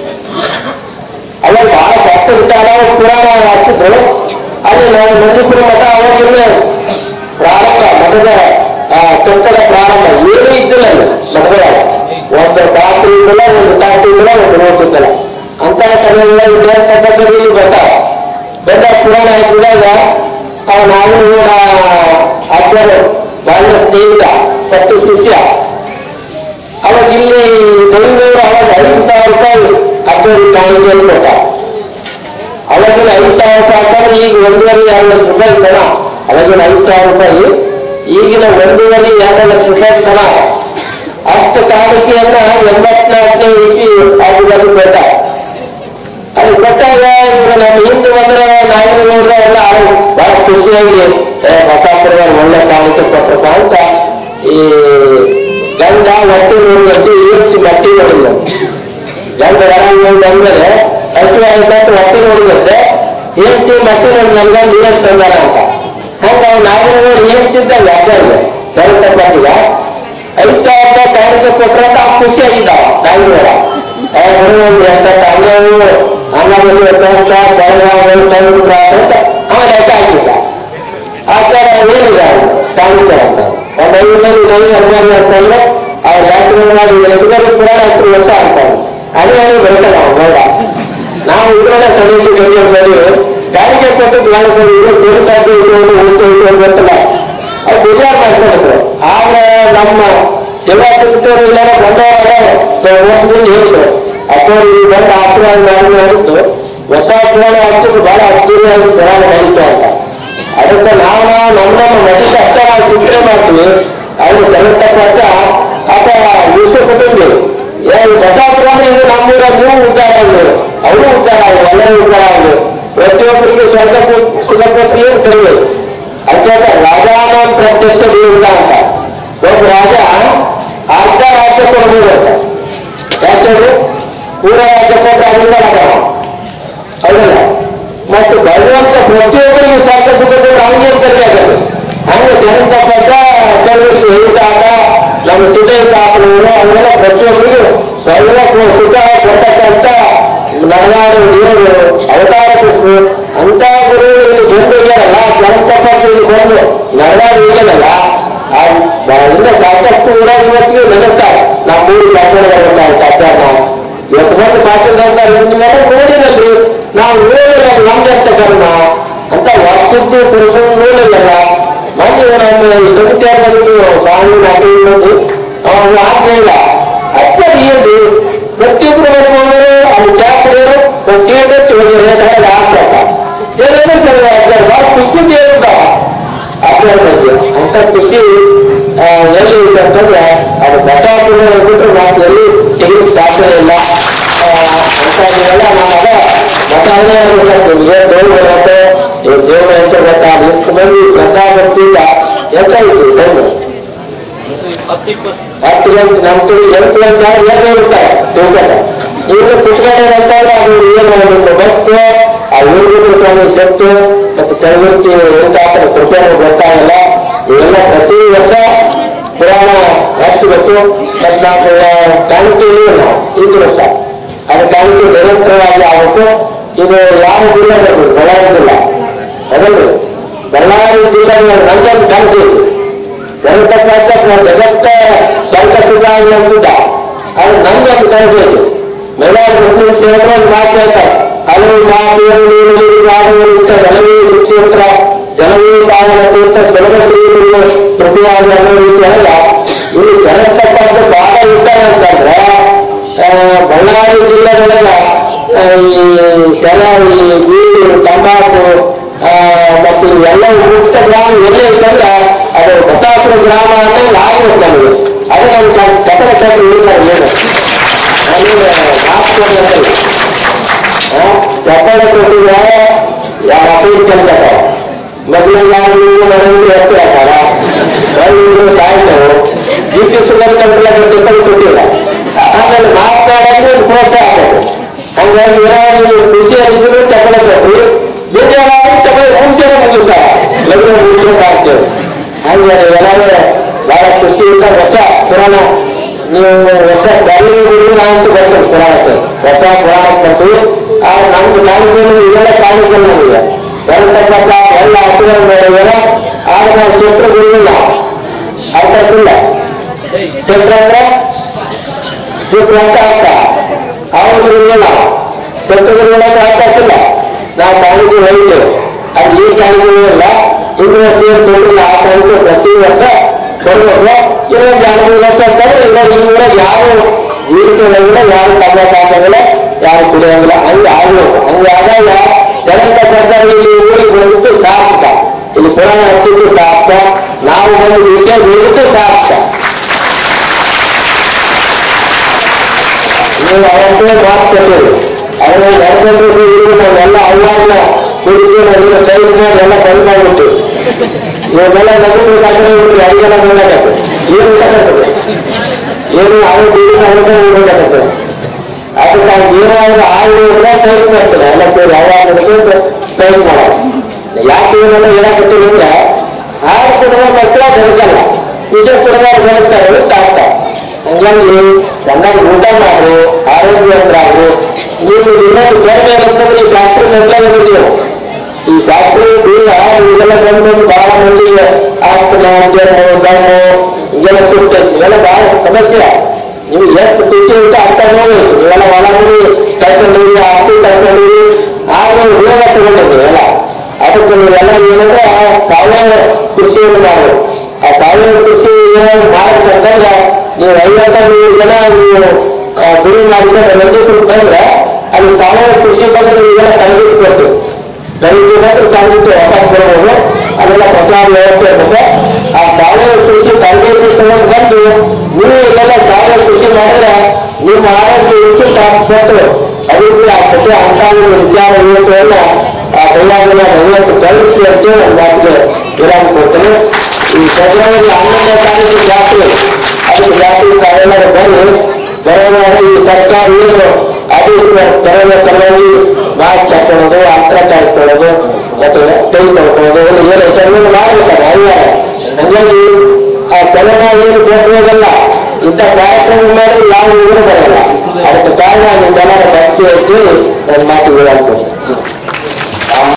ಅವಾಗ ಬಹಳ ಭಕ್ತ ವಿಚಾರ ಪುರಾಣ ಹಚ್ಚಿದ್ರು ಅಲ್ಲಿ ನಾವು ನಂದಿಪುರ ಮಠ ಅವಾಗಿಲ್ಲ ಪ್ರಾರಂಭ ಮಠದ ಆ, ಕಟ್ಟಡ ಪ್ರಾರಂಭ ಏನೂ ಇದ್ದಿಲ್ಲ ಅಲ್ಲಿ ಮಠದೊಳಗೆ ಒಂದು ತಾತು ಇದ್ದಿಲ್ಲ ಒಂದು ತಾತು ಇದ್ದಿಲ್ಲ ಒಂದು ರೋಟ್ ಇದ್ದಿಲ್ಲ ಅಂತ ಸಮಯದಲ್ಲಿ ವಿದ್ಯಾರ್ಥಿ ಬರ್ತಾವ ಬಂದ ಪುರಾಣ ಹಾಕಿದಾಗ ಅವ ನಾವು ಕೂಡ ಅಜ್ಜರು ಬಹಳ ಸ್ನೇಹಿತ ಫಸ್ಟ್ ಶಿಷ್ಯ ಅವಾಗ ಇಲ್ಲಿ ಬೆಂಗಳೂರು ಅವಾಗ ಐದು ಸಾವಿರ ರೂಪಾಯಿ ಅಜ್ಜರು ಕಾಣಿಕೆಯಲ್ಲಿ ಕೊಟ್ಟ ಅವಾಗಿನ ಐದು ಸಾವಿರ ರೂಪಾಯಿ ಹಾಕಿದ್ರೆ ಈಗ ಒಂದೂವರೆ ಎರಡು ಲಕ್ಷ ರೂಪಾಯಿ ಸಮ ಅವಾಗಿನ ಐದು ಸಾವಿರ ರೂಪಾಯಿ ಈಗಿನ ಒಂದೂವರೆ ಎರಡು ಲಕ್ಷ ರೂಪಾಯಿ ಸಮ ಅಷ್ಟು ಕಾಣಿಕೆಯನ್ನ ಎಂಬತ್ನಾಲ್ಕನೇ ಇಸ್ವಿ ಆಗುವುದು ಕೊಟ್ಟ ಅದು ಕೊಟ್ಟಾಗ ಇವಾಗ ನಮ್ಮ ಹಿಂದೆ ಬಂದ್ರೆ ನಾಯಕರು ಎಲ್ಲ ಅವ್ರು ಬಹಳ ಖುಷಿಯಾಗಿ ಏ, ಬಸಾಪುರ ಒಳ್ಳೆ ಕಾಣಿಕೆ ಕೊಟ್ಟಪ್ಪ ಅಂತ ಈ ಗಂಡ ಒಟ್ಟು ನೋಡಿದಂತೆ ಈರ್ಚಿ ಮಟ್ಟಿ ನೋಡಿದ ಗಂಡ ಹೊರ ಅಂದ್ರೆ ಹಸಿರು ಆಯ್ತು ಹೊಟ್ಟೆ ನೋಡಿದಂತೆ ಹೇಳ್ತಿ ಮಟ್ಟಿ ನೋಡಿ ನನ್ಗ ನೀರು ತಂದಾರ ಅಂತ ಹಂಗ ಅವ್ನು ನಾಯಕರು ನೋಡಿ ಹೇಳ್ತಿದ್ದಾಗ ಅಜ್ಜಂಗೆ ಗಂಟಪ್ಪಾಗ ಐದು ಸಾವಿರ ರೂಪಾಯಿ ಕಾಣಿಕೆ ಕೊಟ್ರೆ ಅಂತ ಅವ್ನು ಖುಷಿಯಾಗಿದ್ದಾವ ನಾಯಕರ ಒಂದು ಎಚ್ಚತ್ತ ಅಲ್ಲವು ಅನ್ನಬಲಿ ವ್ಯತ್ಯಾಸ ಬೆಳಗಾವಿ ತಂದುಬಿಟ್ರ ಅಂತ ಅವ ಲೆಕ್ಕ ಹಾಕಿಲ್ಲ ಆಚಾರ ಏನಿಲ್ಲ ಕಾಣಿಕೆ ಅಂತ ಒಂದು ಐದರಲ್ಲಿ ಐದು ಹದಿನಾರು ಅಂತಂದ್ರೆ ಆ ವ್ಯಾಸನ ಮಾಡಿ ಎಂಟುಗಾರಿ ಪುರಾಣ ಹತ್ತು ವರ್ಷ ಆಗ್ತಾರೆ ಅದೇ ಬರ್ತದೆ ನಾವು ನೋಡ ನಾವು ಇದ್ರಲ್ಲ ಸದಸ್ಯ ಕೈಯಲ್ಲಿ ಕಾಣಿಕೆ ಕೊಟ್ಟು ಮಾಡಿಸೋದು ಇದು ತೋರಿಸಾಧ್ಯ ಇಟ್ಕೊಂಡು ಉಳಿಸ್ತು ಇಟ್ಕೊಂಡು ಅಂತಲ್ಲ ಅದು ಗುಜರಾತ್ ಮಾಡ್ಕೊಂಡಿದ್ರು ಆಗ ನಮ್ಮ ಸೇವಾ ಸಮಿತಿಯವರು ಎಲ್ಲ ಬಂದವಾಗ ವರ್ಷದಿಂದ ಹೇಳಿದ್ರು ಅಥವಾ ಈ ಬಂದ ಆಶೀರ್ವಾದ ಮಾಡಿ ನೋಡಿದ್ದು ಹೊಸ ಪುರಾಣ ಹಚ್ಚಿದ್ದು ಬಹಳ ಅಚ್ಚರಿಯಾಗಿ ಪುರಾಣ ನಡೀತು ಅಂತ ಅದಕ್ಕೆ ನಾವು ನಮ್ಮ ನಮ್ಮ ಮಠಕ್ಕೆ ಅಷ್ಟ ನಾವು ಚಿಂತನೆ ಮಾಡ್ತೀವಿ ಅವ್ರು ಸೆಲೆಕ್ಟ್ ಅಥವಾ ವಿಶ್ವ ಕುಟುಂಬಿ ಏ ಹೊಸ ಪುರಾಣ ಇದು ನಮ್ಮೂರ ನೀವು ಉದ್ಧಾರ ಆಗಲಿ ಅವರು ಉದ್ಧಾರ ಆಗಲಿ ಎಲ್ಲರೂ ಉದ್ಧಾರ ಆಗಲಿ ಪ್ರತಿಯೊಬ್ಬರಿಗೆ ಸ್ವರ್ಗ ಸುಖಪತ್ರಿ ಕರಿಬೇಕು ಅತ್ಯಂತ ರಾಜಾನ ಪ್ರತ್ಯಕ್ಷ ದೇವರ ಅಂತ ಒಬ್ಬ ರಾಜ ಅರ್ಧ ರಾಜ್ಯ ಕೊಡಬಹುದು ಅಂತ ಯಾಕಂದ್ರೆ ಪೂರ ರಾಜ್ಯ ಕೊಟ್ಟರೆ ಅದರಿಂದ ಲಾಭ ಹೌದಲ್ಲ ಮತ್ತು ಭಗವಂತ ಪ್ರತಿಯೊಬ್ಬರಿಗೂ ಸ್ವರ್ಗ ಸುಖಗಳು ಅವನಿಗೆ ಕರಿಯಾಗದು ಹಂಗೆ ಜನತ ಪದ ಕೆಲವು ಹೇಳಿದಾಗ ನಮ್ಮ ಸಿದ್ಧೇಶ ಹಾಕುವವರು ಅವರೆಲ್ಲ ಪ್ರತಿಯೊಬ್ಬರಿಗೂ ಸ್ವರ್ಗ ಸುಖ ಕೊಟ್ಟಕ್ಕಂತ ನರನಾಡು ದೇವರು ಅವತಾರ ಕೃಷ್ಣ ಅಂತ ಗುರುಗಳು ಬಂದು ಇದ್ದಾರಲ್ಲ ಜನತ ಪದ್ಧತಿ ಬಂದು ನರನಾಡು ಇಲ್ಲದಲ್ಲ ಇಂದ ಸಾಕಷ್ಟು ಕೂಡ ಇವತ್ತಿಗೆ ನೆನೆಸ್ತಾರೆ ನಾವು ಮೂರು ಕರ್ನಾಟಕ ಆಚಾರ ಇವತ್ತು ಬಂದು ಪಾಕಿಸ್ತಾನ ನೋಡಿರಲ್ರಿ ನಾವು ನೋಡಿಲ್ಲ ನಮ್ಗೆಂತ ಕರ್ಮ ಅಂತ ವಾಟ್ಸಪ್ ಪುರುಷರು ನೋಡಿಲ್ಲಲ್ಲ ಮೊನ್ನೆ ನಮ್ಮ ಸಮಿತಿಯಾಗ ಬಂದು ಸ್ವಾಮಿ ನಾಟಿ ಬಂದು ಅವನು ಆಗ್ಲೇ ಇಲ್ಲ ಅಚ್ಚರಿ ಏನು ಪ್ರತಿಯೊಬ್ಬರು ಬರ್ಬೋದು ಅಲ್ಲಿ ಚಾ ಕುಡಿಯೋರು ಒಂದು ಚೀಟ ಹೋಗಿರೋ ಆಸೆ ಏನೇನೋ ಸರಿ ಭಾಳ ಖುಷಿ ಇರುತ್ತಾವ ಆಚರಣೆ ಬಗ್ಗೆ ಅಂತ ಖುಷಿ ಆ, ಎಲ್ಲಿ ಇದೆ ಅಂತಂದ್ರೆ ಅದು ಬಸವಾಪುರ ಬಿಟ್ಟರೆ ನಾವು ಎಲ್ಲಿ ಸಿಗ್ಲಿಕ್ಕೆ ಸಾಧ್ಯ ಇಲ್ಲ ಆ, ಅಂಥದ್ದೆಲ್ಲ ನಮ್ಮದ ಮಠನೇ ಇರಬೇಕು ಏನು ದೇವ್ರು ಬರುತ್ತೆ ಇವ್ ದೇವ್ರು ಅಂತ ಗೊತ್ತಾ ಎಷ್ಟು ಮಂದಿ ಶ್ರದ್ಧಾ ಭಕ್ತಿಯಿಂದ ಹೆಚ್ಚಾಯಿತು ಟೈಮು ಹತ್ತು ಗಂಟೆ ನಮ್ಮ ಕಡೆ ಎಂಟು ಗಂಟೆ ಏನು ಇರ್ತಾರೆ ತಿಳ್ಕೊಂಡ ಈಗ ಪುಸ್ತಕಗಳು ಅಂತಂದ್ರೆ ಅದು ಏನು ಮಾಡಬೇಕು ಬಸ್ಸು ಆ ಊರುಗಳು ಸ್ವಾಮಿ ಶಕ್ತಿ ಮತ್ತು ಚಳವಳಿಕೆ ಎಂಟಾತರ ಕೃಪೆಯನ್ನು ಗೊತ್ತಾಗಲ್ಲ ಇವೆಲ್ಲ ಪ್ರತಿ ವರ್ಷ ಪುರಾಣ ಹಚ್ಚಬೇಕು ಮತ್ತು ನಾವು ಕಾಣಿಕೆ ಇಲ್ಲ ನಾವು ಐದು ವರ್ಷ ಅದು ಕಾಣಿಕೆ ನಿರಂತರವಾಗಿ ಆಗಬೇಕು ಇದು ಯಾವ ಜಿಲ್ಲೆ ಬೇಕು ಬಳ್ಳಾರಿ ಜಿಲ್ಲಾ ಅದಲ್ರಿ ಬಳ್ಳಾರಿ ಜಿಲ್ಲೆ ನಮ್ಗೊಂದು ಕನಸು ಇದೆ ಜನತಕ್ಕ ಜಗತ್ತ ಸ್ವಲ್ಪ ಸುಧಾರಣೆ ಅಂತಿದ್ದ ಅದು ನಮ್ಗೆ ಅದು ಕನಸಿದೆ ಮಹಿಳಾ ಮುಸ್ಲಿಂ ಸೇರಿದ್ರೆ ಒಂದು ಮಾತು ಹೇಳ್ತಾರೆ ಹಲವು ಮಾತೆಯರು ನೀರು ನೀರು ಮಾಡುವುದಕ್ಕ ಜನವೇ ಶಿಕ್ಷೇತ್ರ ಜನವೇ ಪಾವನ ತೀರ್ಥ ಸುಲಭ ಶ್ರೀಗಳು ಪ್ರತಿಯಾದ ರೀತಿ ಅಲ್ಲ ಇಲ್ಲಿ ಜನತಕ್ಕಂಥ ಬಹಳ ಇದ್ದಾರೆ ಅಂತಂದ್ರೆ ಆ, ಬಳ್ಳಾರಿ ಜಿಲ್ಲೆದೊಳಗ ಆ, ಈ ಶರ ಈ ಬೀಡು ತಂಬಾಕು ಆ, ಮತ್ತು ಮತ್ತು ಇವೆಲ್ಲ ಮುಕ್ತ ಗ್ರಾಮ ಎಲ್ಲೇ ಇತ್ತಂದ್ರೆ ಅದು ಬಸವಾಪುರ ಗ್ರಾಮ ಅಂತ ಆಗ್ಬೇಕು ನಮಗೆ ಅದು ನಮ್ಮ ಕಟ್ಟಡ ಕಟ್ಟಿ ಇರ್ತಾರೆ ಮೇಲೆ ಚಪ್ಪಳ ಕೊಟ್ಟಿದ್ರೆ ಯಾರ ಅಪೀಲ್ ಕೆಲಸ ಮೊದಲು ನಾವು ಮನೆಯಲ್ಲಿ ಹೆಚ್ಚು ಹಾಕಾರ ಮನೆಯಲ್ಲಿ ಸಾಯ್ತವು ಜಿ ಪಿ ಸುಗರ್ ಕಂಟ್ಲ ಚಪ್ಪಲ್ ಕೊಟ್ಟಿಲ್ಲ ಆಮೇಲೆ ಮಾತನಾಡೋದು ಒಂದು ಪ್ರೋತ್ಸಾಹ ಆಗಬೇಕು ಹಂಗಾಗಿ ಏನಾದ್ರು ಖುಷಿ ಅನಿಸಿದ್ರು ಚಪ್ಪಳ ಕೊಟ್ಟು ಬೇಜಾರಾಗಿ ಚಪ್ಪಳ ಮುಗಿಸಿರೋ ಮುಗಿಸ್ತಾರೆ ಲಗ್ನ ಮುಗಿಸ್ಬೇಕಾಗ್ತೇವೆ ಹಂಗೆ ಎಲ್ಲರೂ ಬಹಳ ಖುಷಿಯಿಂದ ಹೊಸ ಪುರಾಣ ನೀವು ಹೊಸ ಬೆಂಗಳೂರು ನಾವಂತೂ ಬರ್ತೇವೆ ಪುರಾಣಕ್ಕೆ ಹೊಸ ಪುರಾಣಕ್ಕೆ ಬರ್ತೀವಿ ಆ ನಮ್ದು ನಮ್ದು ಇದೆಲ್ಲ ಕಾಲೇಜಲ್ಲಿ ನಮಗೆ ಗಣಪತ ಎಲ್ಲ ಹಸುಗಳು ಮಾಡಿದ್ರೆ ಆಗ ನಾವು ಕ್ಷೇತ್ರ ಗುರುವಿಲ್ಲ ಅರ್ಥಕ್ಕಿಲ್ಲ ಕ್ಷೇತ್ರ ಅಂದ್ರೆ ಕ್ಷೇತ್ರ ಅಂತ ಅರ್ಥ ಅವ್ರ ಗುರುವಿಲ್ಲ ಕ್ಷೇತ್ರ ಗುರುವಿಲ್ಲ ಅಂತ ಅರ್ಥಕ್ಕಿಲ್ಲ ನಾವು ಕಾಲೇಜಿಗೆ ಹೋಗ್ತೇವೆ ಅದು ಈ ಕಾಲೇಜಿಗೆ ಇಲ್ಲ ಇಂದಿನ ಸೇರ್ಕೊಂಡಿಲ್ಲ ಆ ಕಾಲೇಜು ಪ್ರತಿ ವರ್ಷ ಕೊಡಬೇಕು ಇನ್ನೊಂದು ಎರಡು ಮೂರು ವರ್ಷ ಅಂತಾರೆ ಇಲ್ಲ ಈಗ ಯಾರು ಜೀವಿಸೋದಿಲ್ಲ ಯಾರು ತಗೋಕ್ಕಾಗೋದಿಲ್ಲ ಯಾರು ಕುಡಿಯೋದಿಲ್ಲ ಹಂಗೆ ಆಗ್ಬೇಕು ಹಂಗೆ ಆದಾಗ ಜನತ ಸರ್ಕಾರ ಇಲ್ಲಿ ಊರಿಗೆ ಬಂದಿದ್ದು ಸಾರ್ಥಕ ಇಲ್ಲಿ ಪುರಾಣ ಹಚ್ಚಿದ್ದು ಸಾರ್ಥಕ ನಾವು ಒಂದು ವಿಷಯ ಹೇಳಿದ್ದು ಸಾರ್ಥಕ ನೀವು ಅವತ್ತೇ ಮಾತು ಕೊಟ್ಟಿರಿ ಅದನ್ನ ಜನಸಂಖ್ಯೆ ಎಲ್ಲ ಅವ್ವನ್ನ ಕುಡಿಸ್ಕೊಂಡು ಕೈ ಮಾಡಿ ಎಲ್ಲ ಬಂದ್ ಮಾಡ್ಬಿಟ್ಟು ಇವಾಗೆಲ್ಲ ನಗದು ಸಾಕಣೆ ಬಿಟ್ಟು ಅಡಿಗೆಲ್ಲ ಮಾಡಕತ್ತೆ ಏನು ಬೇಕಾಗ್ತದೆ ಏನು ಅವ್ರು ಬೀಡಿ ಅವರಿಗೆ ಬೇಕಾಗ್ತದೆ ಅದಕ್ಕೆ ಅವ್ರು ಏನಾದ್ರು ಆಳು ಕೂಡ ಟೈಪ್ ಮಾಡ್ತಾರೆ ಎಲ್ಲ ಸೇರಿ ಯಾವ ಟೈಪ್ ಮಾಡೋದು ಯಾಕೆ ಇವನ್ನೆಲ್ಲ ಹೇಳಕತ್ತೀವಿ ಅಂದ್ರೆ ಹಾಲು ಕುಡಿದ ಮಕ್ಕಳ ಬದುಕಲ್ಲ ವಿಷ ಕುಡಿದವ್ರು ಬದುಕ್ತಾರೆ ಅಂತ ಅರ್ಥ ಹಂಗಾಗಿ ಚೆನ್ನಾಗಿ ಊಟ ಮಾಡು ಆರೋಗ್ಯವಂತರಾಗು ನೀವು ಇನ್ನೊಂದು ಕಡಿಮೆ ಅಂತಂದ್ರೆ ಈ ಡಾಕ್ಟರ್ ಮೆಟ್ಲಾಗ ನೀವು ಈ ಡಾಕ್ಟರ್ ಬೀಗ ಇವೆಲ್ಲ ಬಂದು ಬಹಳ ಮಂದಿಗೆ ಆಸ್ತಮಾ ಜಮ್ಮು ದಮ್ಮು ಇದೆಲ್ಲ ಸುಸ್ತೈತಿ ಇವೆಲ್ಲ ಬಹಳ ಸಮಸ್ಯೆ ನೀವು ಎಷ್ಟು ಖುಷಿ ಅಂತ ಅರ್ಥ ನೋಡಿ ನೀವೆಲ್ಲ ಒಳಗಡೆ ಕರ್ಕೊಂಡಿರಿ ಆಸ್ತಿ ಕರ್ಕೊಂಡಿರಿ ಆಗ ಉಪಯೋಗ ತಗೊಂಡಿದ್ರಿ ಎಲ್ಲ ಅದಕ್ಕೆ ನೀವೆಲ್ಲ ಏನಂದ್ರೆ ಸಾವಯವ ಕೃಷಿಯನ್ನು ಮಾಡೋದು ಆ ಸಾವಯವ ಕೃಷಿ ಏನಾದ್ರು ಮಾಡಬೇಕಂತಂದ್ರೆ ನೀವು ಐವತ್ತೈದು ಜನ ನೀವು ಆ, ಗುರಿ ಮಾಡಿದ್ರೆ ರಂಜಿಸ್ಬಿಟ್ಟು ಬಂದ್ರೆ ಅದು ಸಾವಯವ ಕೃಷಿ ಬಗ್ಗೆ ನೀವೆಲ್ಲ ತರಬೇತಿ ಕೊಡ್ತೀವಿ ರೈತರು ಸಾಧಿಸಿ ಹೊಸ ಕೊಡಬಹುದು ಅದೆಲ್ಲ ಹೊಸ ವ್ಯವಸ್ಥೆ ಇರುತ್ತೆ ಆ ಸಾವಯವ ಕೃಷಿ ತರಬೇತಿ ತಗೊಂಡು ಬಂದು ನೀವು ಇದೆಲ್ಲ ಸಾವಯವ ಕೃಷಿ ಮಾಡಿದ್ರೆ ನಿಮ್ಮ ಆರೋಗ್ಯ ಹೆಚ್ಚು ಕೊಟ್ಟು ಅಭಿವೃದ್ಧಿ ಆಗ್ತದೆ ಅಂತ ಒಂದು ವಿಚಾರ ಇವತ್ತೆಲ್ಲ ಆ ಕೈಯಾಗಿನ ಭಗವಂತ ಕಲಿಸಿ ಅಂತ ಒಂದು ಮಾತಿಗೆ ವಿರಾಮ ಕೊಡ್ತೇನೆ ಈ ಫೆಬ್ರವರಿ ಹನ್ನೊಂದನೇ ತಾರೀಕು ಜಾತ್ರೆ ಅದಕ್ಕೆ ಜಾತ್ರೆ ತಾವೆಲ್ಲರೂ ಬನ್ನಿ ಬರೋವಾಗ ಈ ಸರ್ಕಾರ ಏನು ಆದೇಶದ ಕರೋನಾ ಸಲುವಾಗಿ ಮಾಸ್ಕ್ ಹಾಕೊಳ್ಳೋದು ಅಂತರ ಕಾಯ್ಕೊಳ್ಳೋದು ಮತ್ತೆ ಕೈ ತೊಳ್ಕೊಳ್ಳೋದು ಏನು ಇದನ್ನೆಲ್ಲ ಮಾಡ್ಬೇಕಲ್ಲ ಅನಿವಾರ್ಯ ಹಂಗಾಗಿ ಆ ಕರೋನಾ ಏನು ಕೊಟ್ಟೋದಲ್ಲ ಇಂಥ ಕಾರ್ಯಕ್ರಮ ಮಾಡಿ ಯಾವ ಊರು ಬರಲ್ಲ ಅದಕ್ಕೆ ಕಾರಣ ನಿಮ್ಮೆಲ್ಲರ ಭಕ್ತಿ ಅಂತ ನನ್ನ ಮಾತು ಹೇಳ್ತೀನಿ